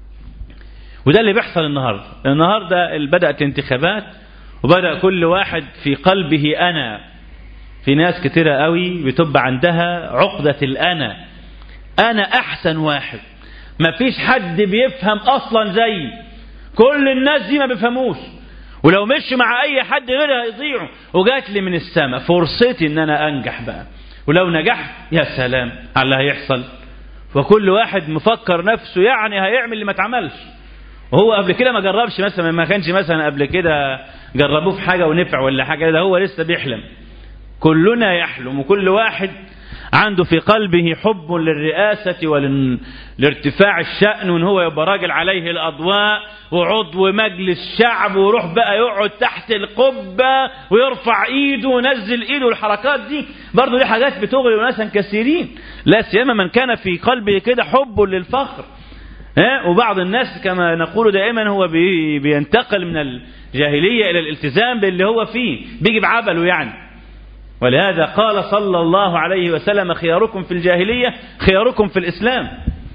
وده اللي بيحصل النهاردة النهاردة بدأت انتخابات وبدأ كل واحد في قلبه أنا في ناس كتيرة قوي بتبقى عندها عقدة الأنا أنا أحسن واحد ما فيش حد بيفهم أصلا زي كل الناس دي ما بيفهموش ولو مش مع أي حد غيرها يضيعوا وجات لي من السماء فرصتي إن أنا أنجح بقى ولو نجحت يا سلام على اللي هيحصل وكل واحد مفكر نفسه يعني هيعمل اللي ما اتعملش وهو قبل كده ما جربش مثلا ما كانش مثلا قبل كده جربوه في حاجة ونفع ولا حاجة ده هو لسه بيحلم كلنا يحلم وكل واحد عنده في قلبه حب للرئاسة ولارتفاع الشأن وان هو يبقى راجل عليه الأضواء وعضو مجلس شعب ويروح بقى يقعد تحت القبة ويرفع ايده وينزل ايده والحركات دي برضه دي حاجات بتغري ناسا كثيرين لا سيما من كان في قلبه كده حب للفخر ها وبعض الناس كما نقول دائما هو بي بينتقل من الجاهلية إلى الالتزام باللي هو فيه بيجي بعبله يعني ولهذا قال صلى الله عليه وسلم خياركم في الجاهلية خياركم في الإسلام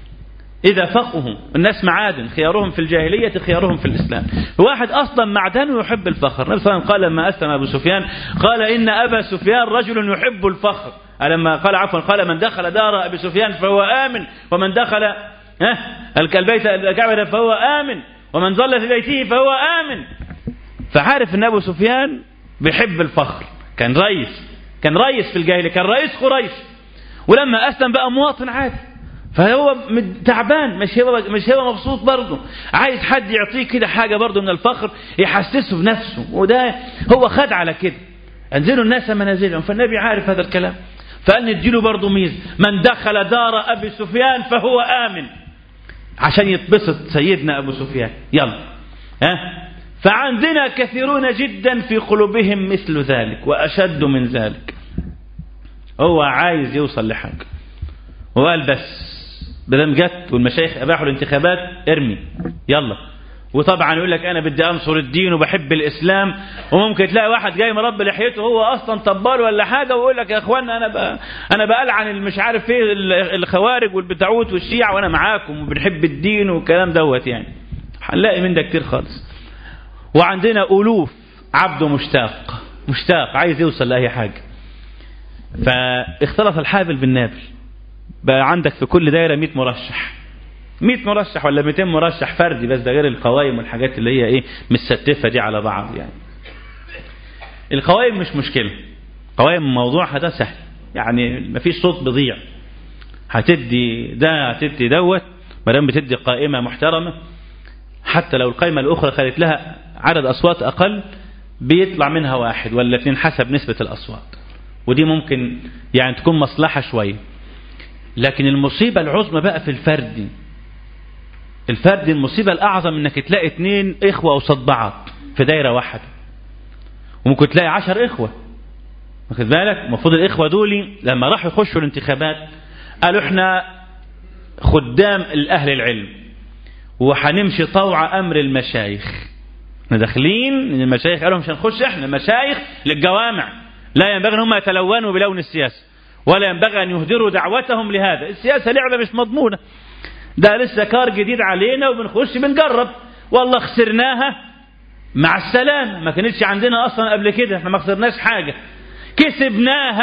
إذا فقهوا الناس معادن خيارهم في الجاهلية خيارهم في الإسلام واحد أصلا معدن يحب الفخر النبي صلى الله عليه وسلم قال لما أسلم أبو سفيان قال إن أبا سفيان رجل يحب الفخر لما قال عفوا قال من دخل دار أبي سفيان فهو آمن ومن دخل ها البيت الكعبة فهو آمن ومن ظل في بيته فهو آمن فعارف أن أبو سفيان بيحب الفخر كان رئيس كان رئيس في الجاهلية كان رئيس قريش ولما أسلم بقى مواطن عادي فهو تعبان مش هو مش هو مبسوط برضه عايز حد يعطيه كده حاجه برضه من الفخر يحسسه بنفسه وده هو خد على كده انزلوا الناس منازلهم فالنبي عارف هذا الكلام فقال نديله برضه ميز من دخل دار ابي سفيان فهو امن عشان يتبسط سيدنا ابو سفيان يلا ها فعندنا كثيرون جدا في قلوبهم مثل ذلك واشد من ذلك هو عايز يوصل لحاجه وقال بس بدل جت والمشايخ اباحوا الانتخابات ارمي يلا وطبعا يقول لك انا بدي انصر الدين وبحب الاسلام وممكن تلاقي واحد جاي مربي لحيته هو اصلا طبال ولا حاجه ويقول لك يا اخوانا انا بقى انا بقلعن مش عارف ايه الخوارج والبتاعوت والشيع وانا معاكم وبنحب الدين والكلام دوت يعني هنلاقي من ده كتير خالص وعندنا الوف عبده مشتاق مشتاق عايز يوصل لاي حاجه فاختلط الحابل بالنابل بقى عندك في كل دايره 100 مرشح 100 مرشح ولا 200 مرشح فردي بس ده غير القوائم والحاجات اللي هي ايه متستفه دي على بعض يعني القوائم مش مشكله قوائم موضوعها ده سهل يعني مفيش صوت بيضيع هتدي ده هتدي دوت ما دام بتدي قائمه محترمه حتى لو القائمه الاخرى خدت لها عدد اصوات اقل بيطلع منها واحد ولا اثنين حسب نسبه الاصوات ودي ممكن يعني تكون مصلحه شويه لكن المصيبة العظمى بقى في الفرد الفرد المصيبة الأعظم إنك تلاقي اتنين إخوة قصاد بعض في دايرة واحدة وممكن تلاقي عشر إخوة واخد بالك المفروض الإخوة دول لما راحوا يخشوا الانتخابات قالوا إحنا خدام الأهل العلم وهنمشي طوع أمر المشايخ احنا داخلين المشايخ قالوا مش هنخش احنا المشايخ للجوامع لا ينبغي ان هم يتلونوا بلون السياسه ولا ينبغي أن يهدروا دعوتهم لهذا السياسة لعبة مش مضمونة ده لسه كار جديد علينا وبنخش بنجرب والله خسرناها مع السلامة ما كانتش عندنا أصلا قبل كده احنا ما خسرناش حاجة كسبناها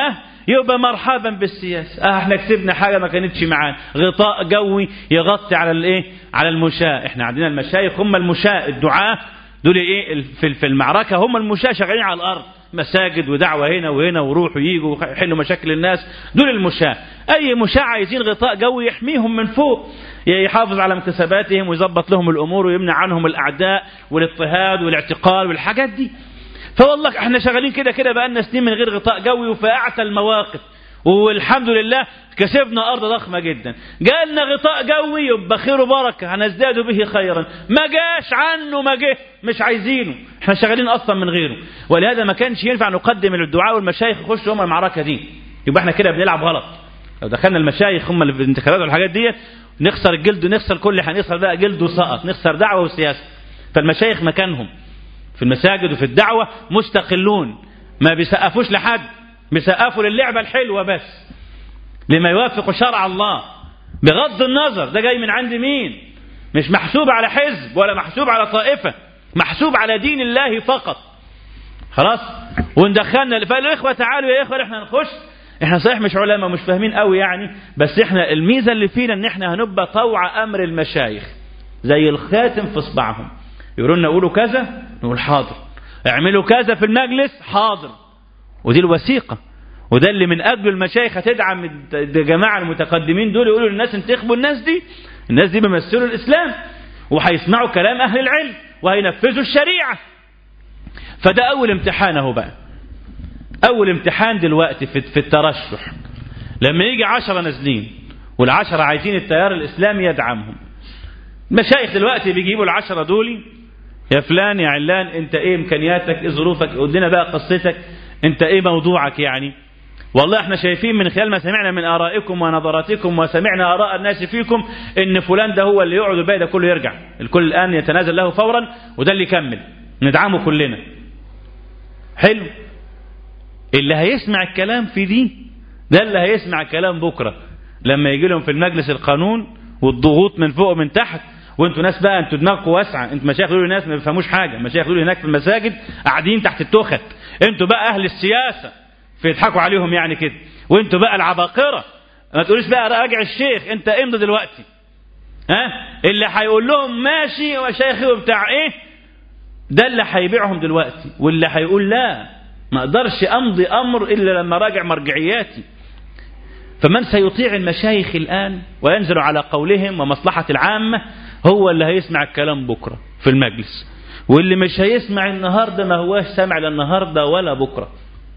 يبقى مرحبا بالسياسة اه احنا كسبنا حاجة ما كانتش معانا غطاء جوي يغطي على الايه على المشاة احنا عندنا المشايخ هم المشاة الدعاة دول ايه في في المعركة هم المشاة شغالين على الارض مساجد ودعوة هنا وهنا وروحوا يجوا يحلوا مشاكل الناس دول المشاة أي مشاة عايزين غطاء جوي يحميهم من فوق يحافظ على مكتسباتهم ويظبط لهم الأمور ويمنع عنهم الأعداء والاضطهاد والاعتقال والحاجات دي فوالله احنا شغالين كده كده بقالنا سنين من غير غطاء جوي وفي أعتى المواقف والحمد لله كسبنا أرض ضخمة جدا جالنا غطاء جوي يبقى خير وبركة هنزداد به خيرا ما جاش عنه ما جه مش عايزينه احنا شغالين أصلا من غيره ولهذا ما كانش ينفع نقدم الدعاء والمشايخ يخشوا هم المعركة دي يبقى احنا كده بنلعب غلط لو دخلنا المشايخ هم اللي في الانتخابات والحاجات دي نخسر الجلد ونخسر كل هنخسر بقى جلد وسقط نخسر دعوة وسياسة فالمشايخ مكانهم في المساجد وفي الدعوة مستقلون ما بيسقفوش لحد بيسقفوا للعبة الحلوة بس لما يوافق شرع الله بغض النظر ده جاي من عند مين مش محسوب على حزب ولا محسوب على طائفة محسوب على دين الله فقط خلاص وندخلنا فالاخوة تعالوا يا اخوة احنا نخش احنا صحيح مش علماء مش فاهمين قوي يعني بس احنا الميزة اللي فينا ان احنا هنبقى طوع امر المشايخ زي الخاتم في اصبعهم يقولوا لنا قولوا كذا نقول حاضر اعملوا كذا في المجلس حاضر ودي الوثيقة وده اللي من أجله المشايخ هتدعم الجماعة المتقدمين دول يقولوا للناس انتخبوا الناس دي الناس دي بيمثلوا الإسلام وهيسمعوا كلام أهل العلم وهينفذوا الشريعة فده أول امتحان اهو بقى أول امتحان دلوقتي في, في الترشح لما يجي عشرة نازلين والعشرة عايزين التيار الإسلامي يدعمهم المشايخ دلوقتي بيجيبوا العشرة دول يا فلان يا علان انت ايه امكانياتك ايه ظروفك قول لنا بقى قصتك انت ايه موضوعك يعني والله احنا شايفين من خلال ما سمعنا من ارائكم ونظراتكم وسمعنا اراء الناس فيكم ان فلان ده هو اللي يقعد والباقي ده كله يرجع الكل الان يتنازل له فورا وده اللي يكمل ندعمه كلنا حلو اللي هيسمع الكلام في دي ده اللي هيسمع الكلام بكره لما يجي لهم في المجلس القانون والضغوط من فوق ومن تحت وانتوا ناس بقى انتوا دماغكم واسعه انتوا مشايخ دول ناس ما بيفهموش حاجه المشايخ دول هناك في المساجد قاعدين تحت التخت انتوا بقى اهل السياسه فيضحكوا عليهم يعني كده وانتوا بقى العباقره ما تقوليش بقى راجع الشيخ انت امضي دلوقتي ها اللي هيقول لهم ماشي وشيخي وبتاع ايه ده اللي هيبيعهم دلوقتي واللي هيقول لا ما اقدرش امضي امر الا لما راجع مرجعياتي فمن سيطيع المشايخ الان وينزل على قولهم ومصلحه العامه هو اللي هيسمع الكلام بكره في المجلس واللي مش هيسمع النهارده ما هواش سامع لا النهارده ولا بكره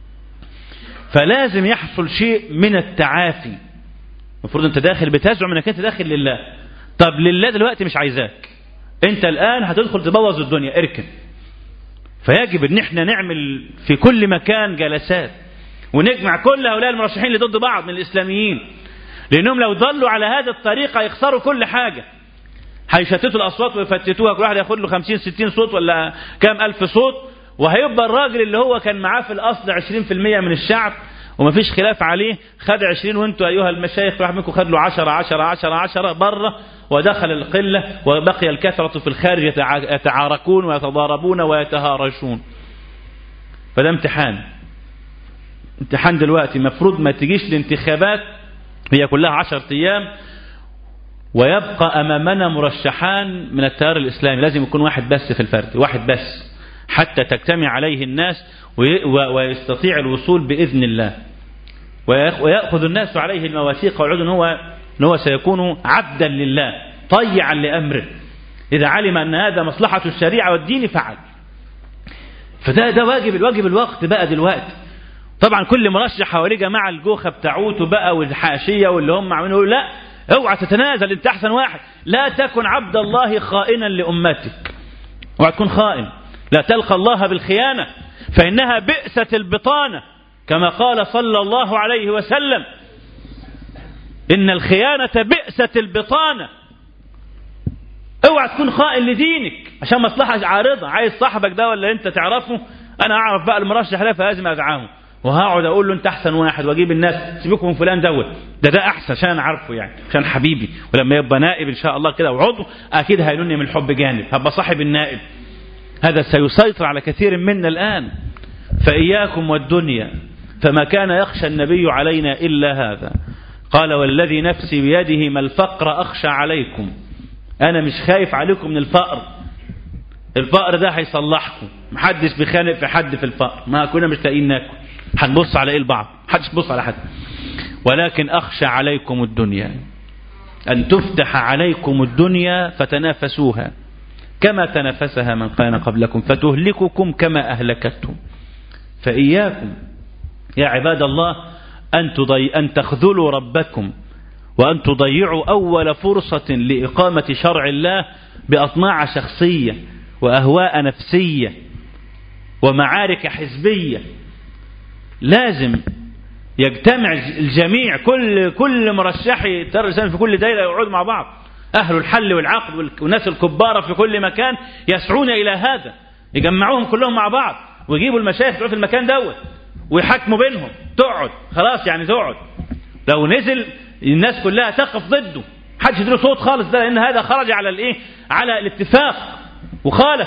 فلازم يحصل شيء من التعافي المفروض انت داخل بتزعم انك انت داخل لله طب لله دلوقتي مش عايزاك انت الان هتدخل تبوظ الدنيا اركن فيجب ان احنا نعمل في كل مكان جلسات ونجمع كل هؤلاء المرشحين اللي ضد بعض من الاسلاميين لانهم لو ضلوا على هذه الطريقه يخسروا كل حاجه هيشتتوا الاصوات ويفتتوها كل واحد ياخد له 50 60 صوت ولا كام الف صوت وهيبقى الراجل اللي هو كان معاه في الاصل 20% من الشعب ومفيش خلاف عليه خد 20 وانتوا ايها المشايخ واحد منكم خد له 10 10 10 10 بره ودخل القله وبقي الكثره في الخارج يتعاركون ويتضاربون ويتهارشون فده امتحان امتحان دلوقتي المفروض ما تجيش الانتخابات هي كلها 10 ايام ويبقى امامنا مرشحان من التيار الاسلامي لازم يكون واحد بس في الفرد واحد بس حتى تجتمع عليه الناس ويستطيع الوصول باذن الله وياخذ الناس عليه المواثيق ويعود ان هو ان هو سيكون عبدا لله طيعا لامره اذا علم ان هذا مصلحه الشريعه والدين فعل فده ده واجب الواجب الوقت بقى دلوقتي طبعا كل مرشح حواليه جماعه الجوخه بتاعوته بقى والحاشيه واللي هم عاملين يقولوا لا اوعى تتنازل انت احسن واحد لا تكن عبد الله خائنا لامتك اوعى تكون خائن لا تلقى الله بالخيانه فانها بئست البطانه كما قال صلى الله عليه وسلم ان الخيانه بئست البطانه اوعى تكون خائن لدينك عشان مصلحه عارضه عايز صاحبك ده ولا انت تعرفه انا اعرف بقى المرشح ده فلازم ادعمه وهقعد اقول له انت احسن واحد واجيب الناس سيبكم من فلان دوت ده ده احسن عشان انا عارفه يعني عشان حبيبي ولما يبقى نائب ان شاء الله كده وعضو اكيد هيلوني من الحب جانب هبقى صاحب النائب هذا سيسيطر على كثير منا الان فاياكم والدنيا فما كان يخشى النبي علينا إلا هذا قال والذي نفسي بيده ما الفقر أخشى عليكم أنا مش خايف عليكم من الفقر الفقر ده هيصلحكم محدش بيخانق في حد في الفقر ما كنا مش لاقيين ناكل هنبص على ايه البعض محدش بيبص على حد ولكن اخشى عليكم الدنيا ان تفتح عليكم الدنيا فتنافسوها كما تنافسها من كان قبلكم فتهلككم كما اهلكتهم فاياكم يا عباد الله ان تضي ان تخذلوا ربكم وان تضيعوا اول فرصه لاقامه شرع الله باطماع شخصيه واهواء نفسيه ومعارك حزبيه لازم يجتمع الجميع كل كل مرشحي في كل دائره يقعدوا مع بعض اهل الحل والعقد والناس الكبار في كل مكان يسعون الى هذا يجمعوهم كلهم مع بعض ويجيبوا المشايخ في المكان دوت ويحكموا بينهم تقعد خلاص يعني تقعد لو نزل الناس كلها تقف ضده محدش يديله صوت خالص ده لان هذا خرج على الايه على الاتفاق وخالف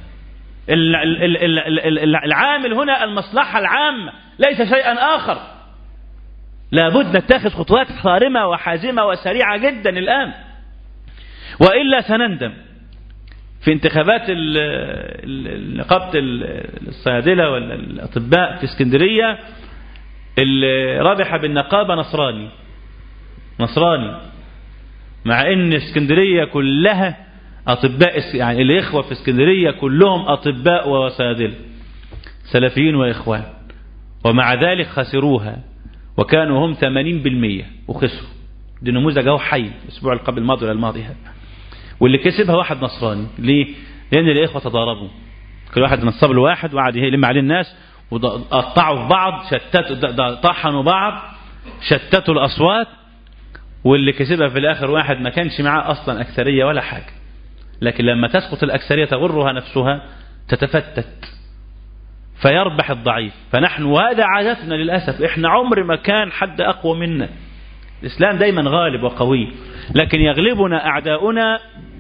العامل هنا المصلحة العامة ليس شيئا آخر لابد نتخذ خطوات صارمة وحازمة وسريعة جدا الآن وإلا سنندم في انتخابات نقابة الصيادلة ولا الأطباء في اسكندرية اللي رابح بالنقابة نصراني نصراني مع ان اسكندرية كلها أطباء يعني الإخوة في اسكندرية كلهم أطباء وصيادلة سلفيين وإخوان ومع ذلك خسروها وكانوا هم 80% وخسروا دي نموذج اهو حي الأسبوع اللي قبل الماضي ولا الماضي هذا واللي كسبها واحد نصراني ليه؟ لأن الإخوة تضاربوا كل واحد نصب له واحد وقعد يلم عليه الناس وقطعوا في بعض شتتوا طحنوا بعض شتتوا الأصوات واللي كسبها في الآخر واحد ما كانش معاه أصلا أكثرية ولا حاجة لكن لما تسقط الأكثرية تغرها نفسها تتفتت فيربح الضعيف فنحن وهذا عادتنا للأسف احنا عمر ما كان حد أقوى منا الإسلام دايما غالب وقوي لكن يغلبنا أعداؤنا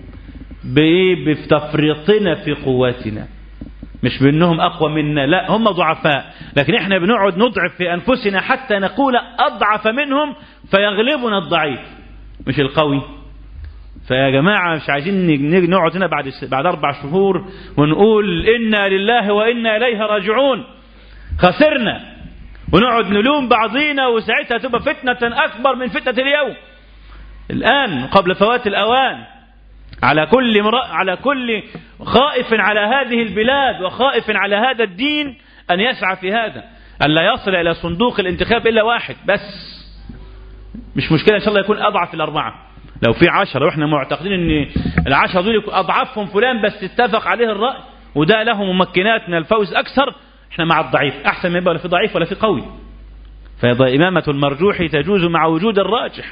بتفريطنا في قواتنا مش بأنهم أقوى منا لا هم ضعفاء لكن احنا بنقعد نضعف في أنفسنا حتى نقول أضعف منهم فيغلبنا الضعيف مش القوي فيا جماعة مش عايزين نقعد هنا بعد بعد أربع شهور ونقول إنا لله وإنا إليه راجعون خسرنا ونقعد نلوم بعضينا وساعتها تبقى فتنة أكبر من فتنة اليوم الآن قبل فوات الأوان على كل مرأ على كل خائف على هذه البلاد وخائف على هذا الدين أن يسعى في هذا أن لا يصل إلى صندوق الانتخاب إلا واحد بس مش مشكلة إن شاء الله يكون أضعف الأربعة لو في عشرة واحنا معتقدين ان العشرة دول اضعفهم فلان بس اتفق عليه الرأي وده له ممكنات من الفوز اكثر احنا مع الضعيف احسن ما يبقى ولا في ضعيف ولا في قوي فيبقى إمامة المرجوح تجوز مع وجود الراجح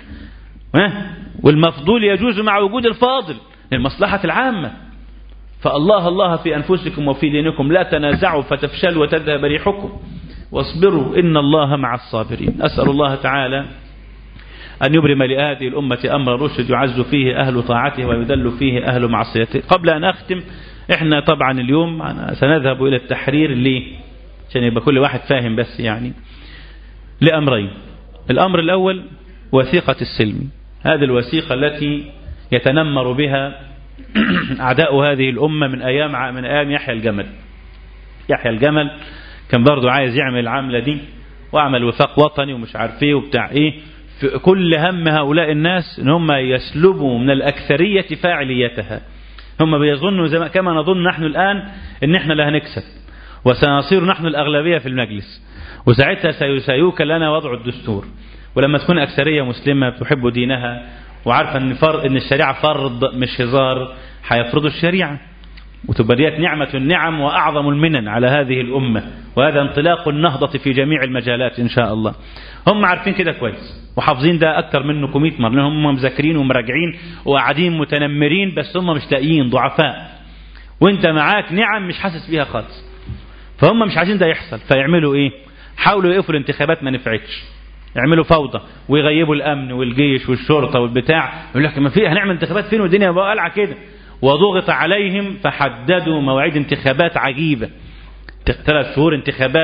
والمفضول يجوز مع وجود الفاضل للمصلحة العامة فالله الله في أنفسكم وفي دينكم لا تنازعوا فتفشلوا وتذهب ريحكم واصبروا إن الله مع الصابرين أسأل الله تعالى أن يبرم لهذه الأمة أمر رشد يعز فيه أهل طاعته ويذل فيه أهل معصيته قبل أن أختم إحنا طبعا اليوم سنذهب إلى التحرير ليه عشان يبقى كل واحد فاهم بس يعني لأمرين الأمر الأول وثيقة السلم هذه الوثيقة التي يتنمر بها أعداء هذه الأمة من أيام من أيام يحيى الجمل يحيى الجمل كان برضه عايز يعمل العملة دي وعمل وثاق وطني ومش عارف ايه وبتاع ايه في كل هم هؤلاء الناس ان هم يسلبوا من الأكثرية فاعليتها هم بيظنوا زي ما كما نظن نحن الآن ان احنا اللي هنكسب وسنصير نحن الأغلبية في المجلس وساعتها سيوكل لنا وضع الدستور ولما تكون أكثرية مسلمة تحب دينها وعارفة ان, فر... إن الشريعة فرض مش هزار هيفرضوا الشريعة وتبقى ديت نعمة النعم وأعظم المنن على هذه الأمة وهذا انطلاق النهضة في جميع المجالات إن شاء الله هم عارفين كده كويس وحافظين ده أكتر منكم 100 مرة لأن هم مذاكرين ومراجعين وقاعدين متنمرين بس هم مش لاقيين ضعفاء وانت معاك نعم مش حاسس بيها خالص فهم مش عايزين ده يحصل فيعملوا ايه حاولوا يقفلوا الانتخابات ما نفعتش يعملوا فوضى ويغيبوا الامن والجيش والشرطه والبتاع يقول لك ما في هنعمل انتخابات فين والدنيا بقى قلعه كده وضغط عليهم فحددوا مواعيد انتخابات عجيبه ثلاث شهور انتخابات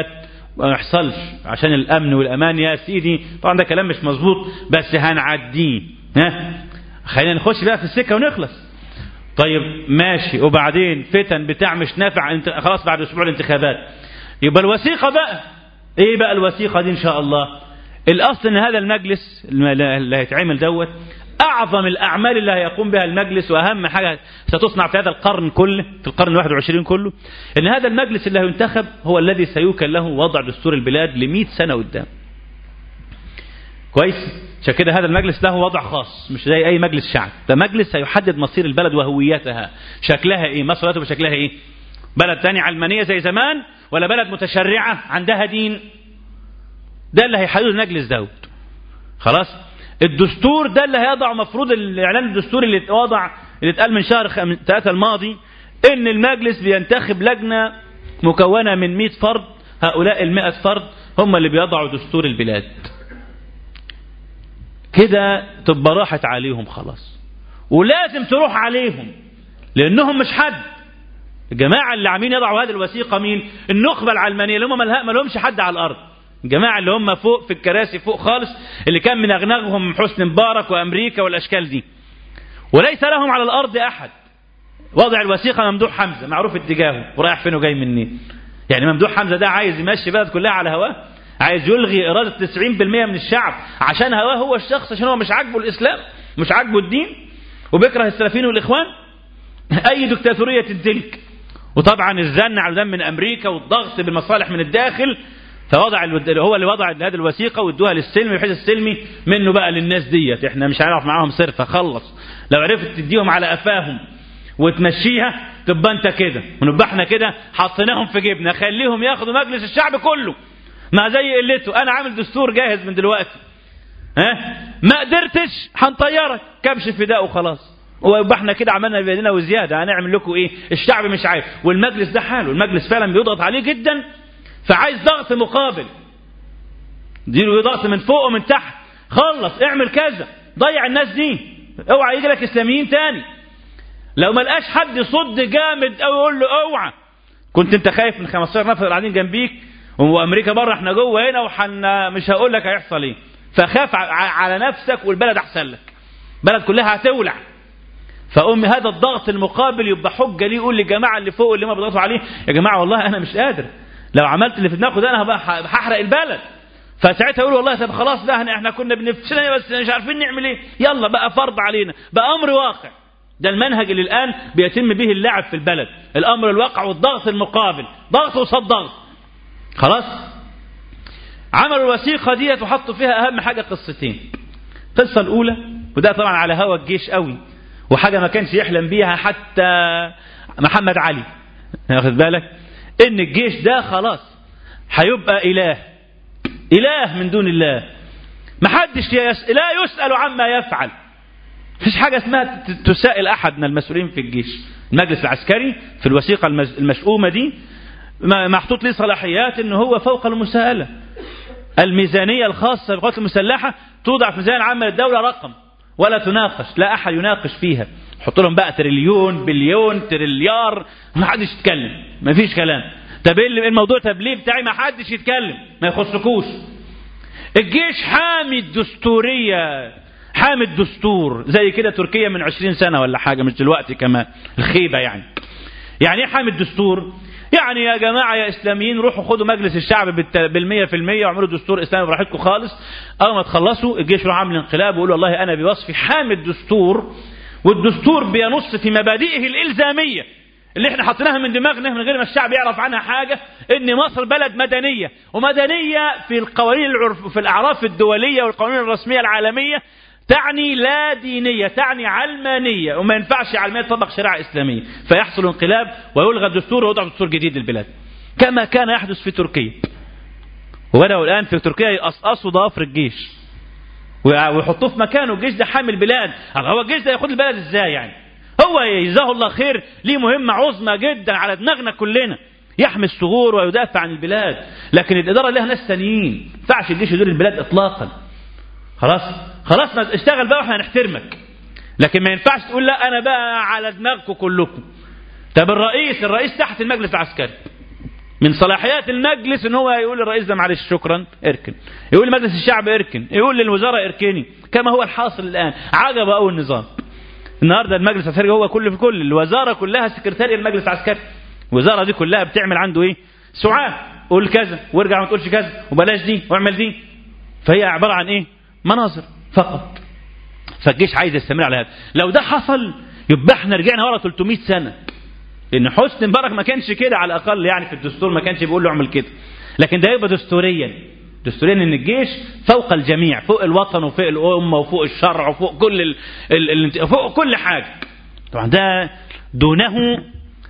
ما يحصلش عشان الامن والامان يا سيدي طبعا ده كلام مش مظبوط بس هنعديه ها خلينا نخش بقى في السكه ونخلص طيب ماشي وبعدين فتن بتاع مش نافع انت خلاص بعد اسبوع الانتخابات يبقى الوثيقه بقى ايه بقى الوثيقه دي ان شاء الله الاصل ان هذا المجلس اللي هيتعمل دوت اعظم الاعمال اللي هيقوم بها المجلس واهم حاجه ستصنع في هذا القرن كله في القرن 21 كله ان هذا المجلس اللي هينتخب هو الذي سيوكل له وضع دستور البلاد ل 100 سنه قدام كويس عشان كده هذا المجلس له وضع خاص مش زي اي مجلس شعب ده مجلس هيحدد مصير البلد وهويتها شكلها ايه مصر دلوقتي شكلها ايه بلد تاني علمانيه زي زمان ولا بلد متشرعه عندها دين ده اللي هيحدده المجلس دوت خلاص الدستور ده اللي هيضع مفروض الاعلان الدستوري اللي وضع اللي اتقال من شهر ثلاثة الماضي ان المجلس بينتخب لجنه مكونه من 100 فرد هؤلاء ال 100 فرد هم اللي بيضعوا دستور البلاد كده تبقى راحت عليهم خلاص ولازم تروح عليهم لانهم مش حد الجماعه اللي عاملين يضعوا هذه الوثيقه مين النخبه العلمانيه اللي هم ما لهمش حد على الارض الجماعه اللي هم فوق في الكراسي فوق خالص اللي كان من اغنغهم حسني مبارك وامريكا والاشكال دي وليس لهم على الارض احد وضع الوثيقه ممدوح حمزه معروف اتجاهه ورايح فين وجاي منين يعني ممدوح حمزه ده عايز يمشي بلد كلها على هواه عايز يلغي إرادة 90% من الشعب عشان هواه هو الشخص عشان هو مش عاجبه الإسلام مش عاجبه الدين وبيكره السلفيين والإخوان أي دكتاتورية تلك وطبعا الزن على دم من أمريكا والضغط بالمصالح من الداخل فوضع هو اللي وضع هذه الوثيقة وادوها للسلمي بحيث السلمي منه بقى للناس ديت احنا مش هنعرف معاهم صرفة خلص لو عرفت تديهم على قفاهم وتمشيها تبقى انت كده ونبقى احنا كده حطيناهم في جيبنا خليهم ياخدوا مجلس الشعب كله ما زي قلته انا عامل دستور جاهز من دلوقتي ها ما قدرتش هنطيرك كبش فداء وخلاص ويبقى احنا كده عملنا بايدينا وزياده هنعمل لكم ايه الشعب مش عايز والمجلس ده حاله المجلس فعلا بيضغط عليه جدا فعايز ضغط مقابل ديله ضغط من فوق ومن تحت خلص اعمل كذا ضيع الناس دي اوعى يجي لك اسلاميين تاني لو ما لقاش حد يصد جامد او يقول له اوعى كنت انت خايف من 15 نفر قاعدين جنبيك وامريكا بره احنا جوه هنا وحن مش هقول لك هيحصل ايه فخاف على نفسك والبلد احسن لك بلد كلها هتولع فأم هذا الضغط المقابل يبقى حجه ليه يقول للجماعه اللي فوق اللي ما بيضغطوا عليه يا جماعه والله انا مش قادر لو عملت اللي في دماغكم ده انا هحرق البلد فساعتها يقول والله طب خلاص ده احنا كنا بنفسنا بس مش عارفين نعمل ايه يلا بقى فرض علينا بقى امر واقع ده المنهج اللي الان بيتم به اللعب في البلد الامر الواقع والضغط المقابل ضغط وصد ضغط خلاص عملوا الوثيقة ديت وحطوا فيها أهم حاجة قصتين القصة الأولى وده طبعا على هوا الجيش قوي وحاجة ما كانش يحلم بيها حتى محمد علي واخد بالك إن الجيش ده خلاص هيبقى إله إله من دون الله محدش يس... لا يسأل عما يفعل مفيش حاجة اسمها تسائل أحد من المسؤولين في الجيش المجلس العسكري في الوثيقة المشؤومة دي محطوط ليه صلاحيات ان هو فوق المساءلة الميزانية الخاصة بالقوات المسلحة توضع في ميزان عامة للدولة رقم ولا تناقش لا أحد يناقش فيها حط لهم بقى تريليون بليون تريليار ما حدش يتكلم ما فيش كلام طب ايه الموضوع طب ليه بتاعي ما حدش يتكلم ما يخصكوش الجيش حامي الدستورية حامي الدستور زي كده تركيا من عشرين سنة ولا حاجة مش دلوقتي كمان الخيبة يعني يعني ايه حامي الدستور يعني يا جماعة يا إسلاميين روحوا خدوا مجلس الشعب بالمية في المية واعملوا دستور إسلامي براحتكم خالص أول ما تخلصوا الجيش يروح عامل انقلاب ويقول والله أنا بوصفي حامي الدستور والدستور بينص في مبادئه الإلزامية اللي احنا حطيناها من دماغنا من غير ما الشعب يعرف عنها حاجة ان مصر بلد مدنية ومدنية في القوانين العرف في الأعراف الدولية والقوانين الرسمية العالمية تعني لا دينية تعني علمانية وما ينفعش علمانية تطبق شريعة إسلامية فيحصل انقلاب ويلغى الدستور ويوضع دستور جديد للبلاد كما كان يحدث في تركيا وبدأوا الآن في تركيا يقصقصوا ضوافر الجيش ويحطوه في مكانه الجيش ده حامل البلاد هو الجيش ده ياخد البلد ازاي يعني هو جزاه الله خير ليه مهمة عظمى جدا على دماغنا كلنا يحمي الثغور ويدافع عن البلاد لكن الإدارة لها ناس تانيين ما ينفعش الجيش يدير البلاد إطلاقا خلاص خلاص ما اشتغل بقى واحنا هنحترمك لكن ما ينفعش تقول لا انا بقى على دماغكم كلكم طب الرئيس الرئيس تحت المجلس العسكري من صلاحيات المجلس ان هو يقول للرئيس ده معلش شكرا اركن يقول لمجلس الشعب اركن يقول للوزاره اركني كما هو الحاصل الان عجب قوي النظام النهارده المجلس العسكري هو كل في كل الوزاره كلها سكرتاري المجلس العسكري الوزاره دي كلها بتعمل عنده ايه سعاه قول كذا وارجع ما تقولش كذا وبلاش دي واعمل دي فهي عباره عن ايه مناظر فقط فالجيش عايز يستمر على هذا لو ده حصل يبقى احنا رجعنا ورا 300 سنه لان حسني مبارك ما كانش كده على الاقل يعني في الدستور ما كانش بيقول له اعمل كده لكن ده يبقى دستوريا دستوريا ان الجيش فوق الجميع فوق الوطن وفوق الامه وفوق الشرع وفوق كل ال... ال... ال... فوق كل حاجه طبعا ده دونه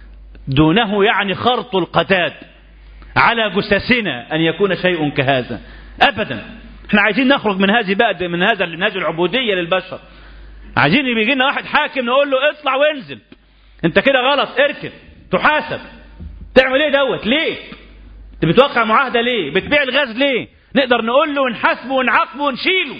دونه يعني خرط القتاد على جثثنا ان يكون شيء كهذا ابدا احنا عايزين نخرج من هذه بقى من هذا من هذه العبوديه للبشر عايزين يجي لنا واحد حاكم نقول له اطلع وانزل انت كده غلط اركن تحاسب تعمل ايه دوت ليه انت بتوقع معاهده ليه بتبيع الغاز ليه نقدر نقول له ونحاسبه ونعاقبه ونشيله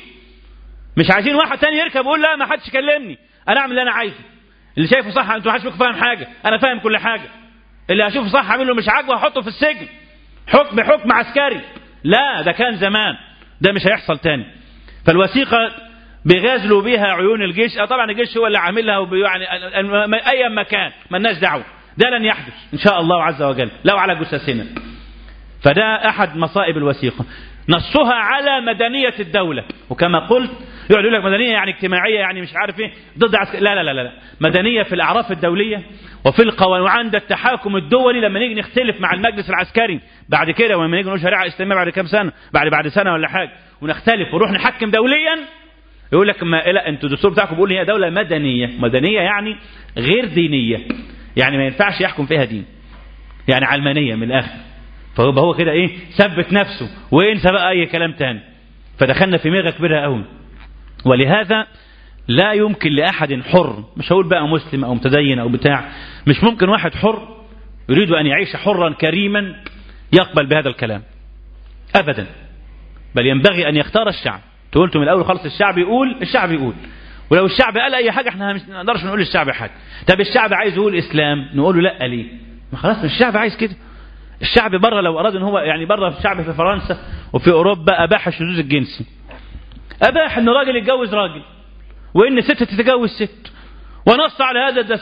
مش عايزين واحد تاني يركب ويقول لا ما حدش كلمني انا اعمل اللي انا عايزه اللي شايفه صح انتوا محدش فاهم حاجه انا فاهم كل حاجه اللي هشوفه صح اعمل له مش عاجبه هحطه في السجن حكم حكم عسكري لا ده كان زمان ده مش هيحصل تاني فالوثيقه بيغازلوا بيها عيون الجيش طبعا الجيش هو اللي عاملها يعني اي مكان ملناش دعوه ده لن يحدث ان شاء الله عز وجل لو على جثثنا فده احد مصائب الوثيقه نصها على مدنيه الدوله وكما قلت يقعد يقول لك مدنيه يعني اجتماعيه يعني مش عارف ايه ضد عسكري لا لا لا لا مدنيه في الاعراف الدوليه وفي القوانين وعند التحاكم الدولي لما نيجي نختلف مع المجلس العسكري بعد كده ولما نيجي نقول شريعه اسلاميه بعد كام سنه بعد بعد سنه ولا حاجه ونختلف ونروح نحكم دوليا يقول لك ما لا انتوا الدستور بتاعكم بيقول هي دوله مدنيه مدنيه يعني غير دينيه يعني ما ينفعش يحكم فيها دين يعني علمانيه من الاخر فهو هو كده ايه ثبت نفسه وينسى بقى اي كلام تاني فدخلنا في ميغه كبيره قوي ولهذا لا يمكن لاحد حر مش هقول بقى مسلم او متدين او بتاع مش ممكن واحد حر يريد ان يعيش حرا كريما يقبل بهذا الكلام ابدا بل ينبغي ان يختار الشعب قلت من الاول خالص الشعب يقول الشعب يقول ولو الشعب قال اي حاجه احنا مش نقدرش نقول للشعب حاجه طب الشعب عايز يقول اسلام نقول له لا ليه ما خلاص الشعب عايز كده الشعب بره لو اراد ان هو يعني بره الشعب في فرنسا وفي اوروبا اباح الشذوذ الجنسي اباح ان راجل يتجوز راجل وان ست تتجوز ست ونص على هذا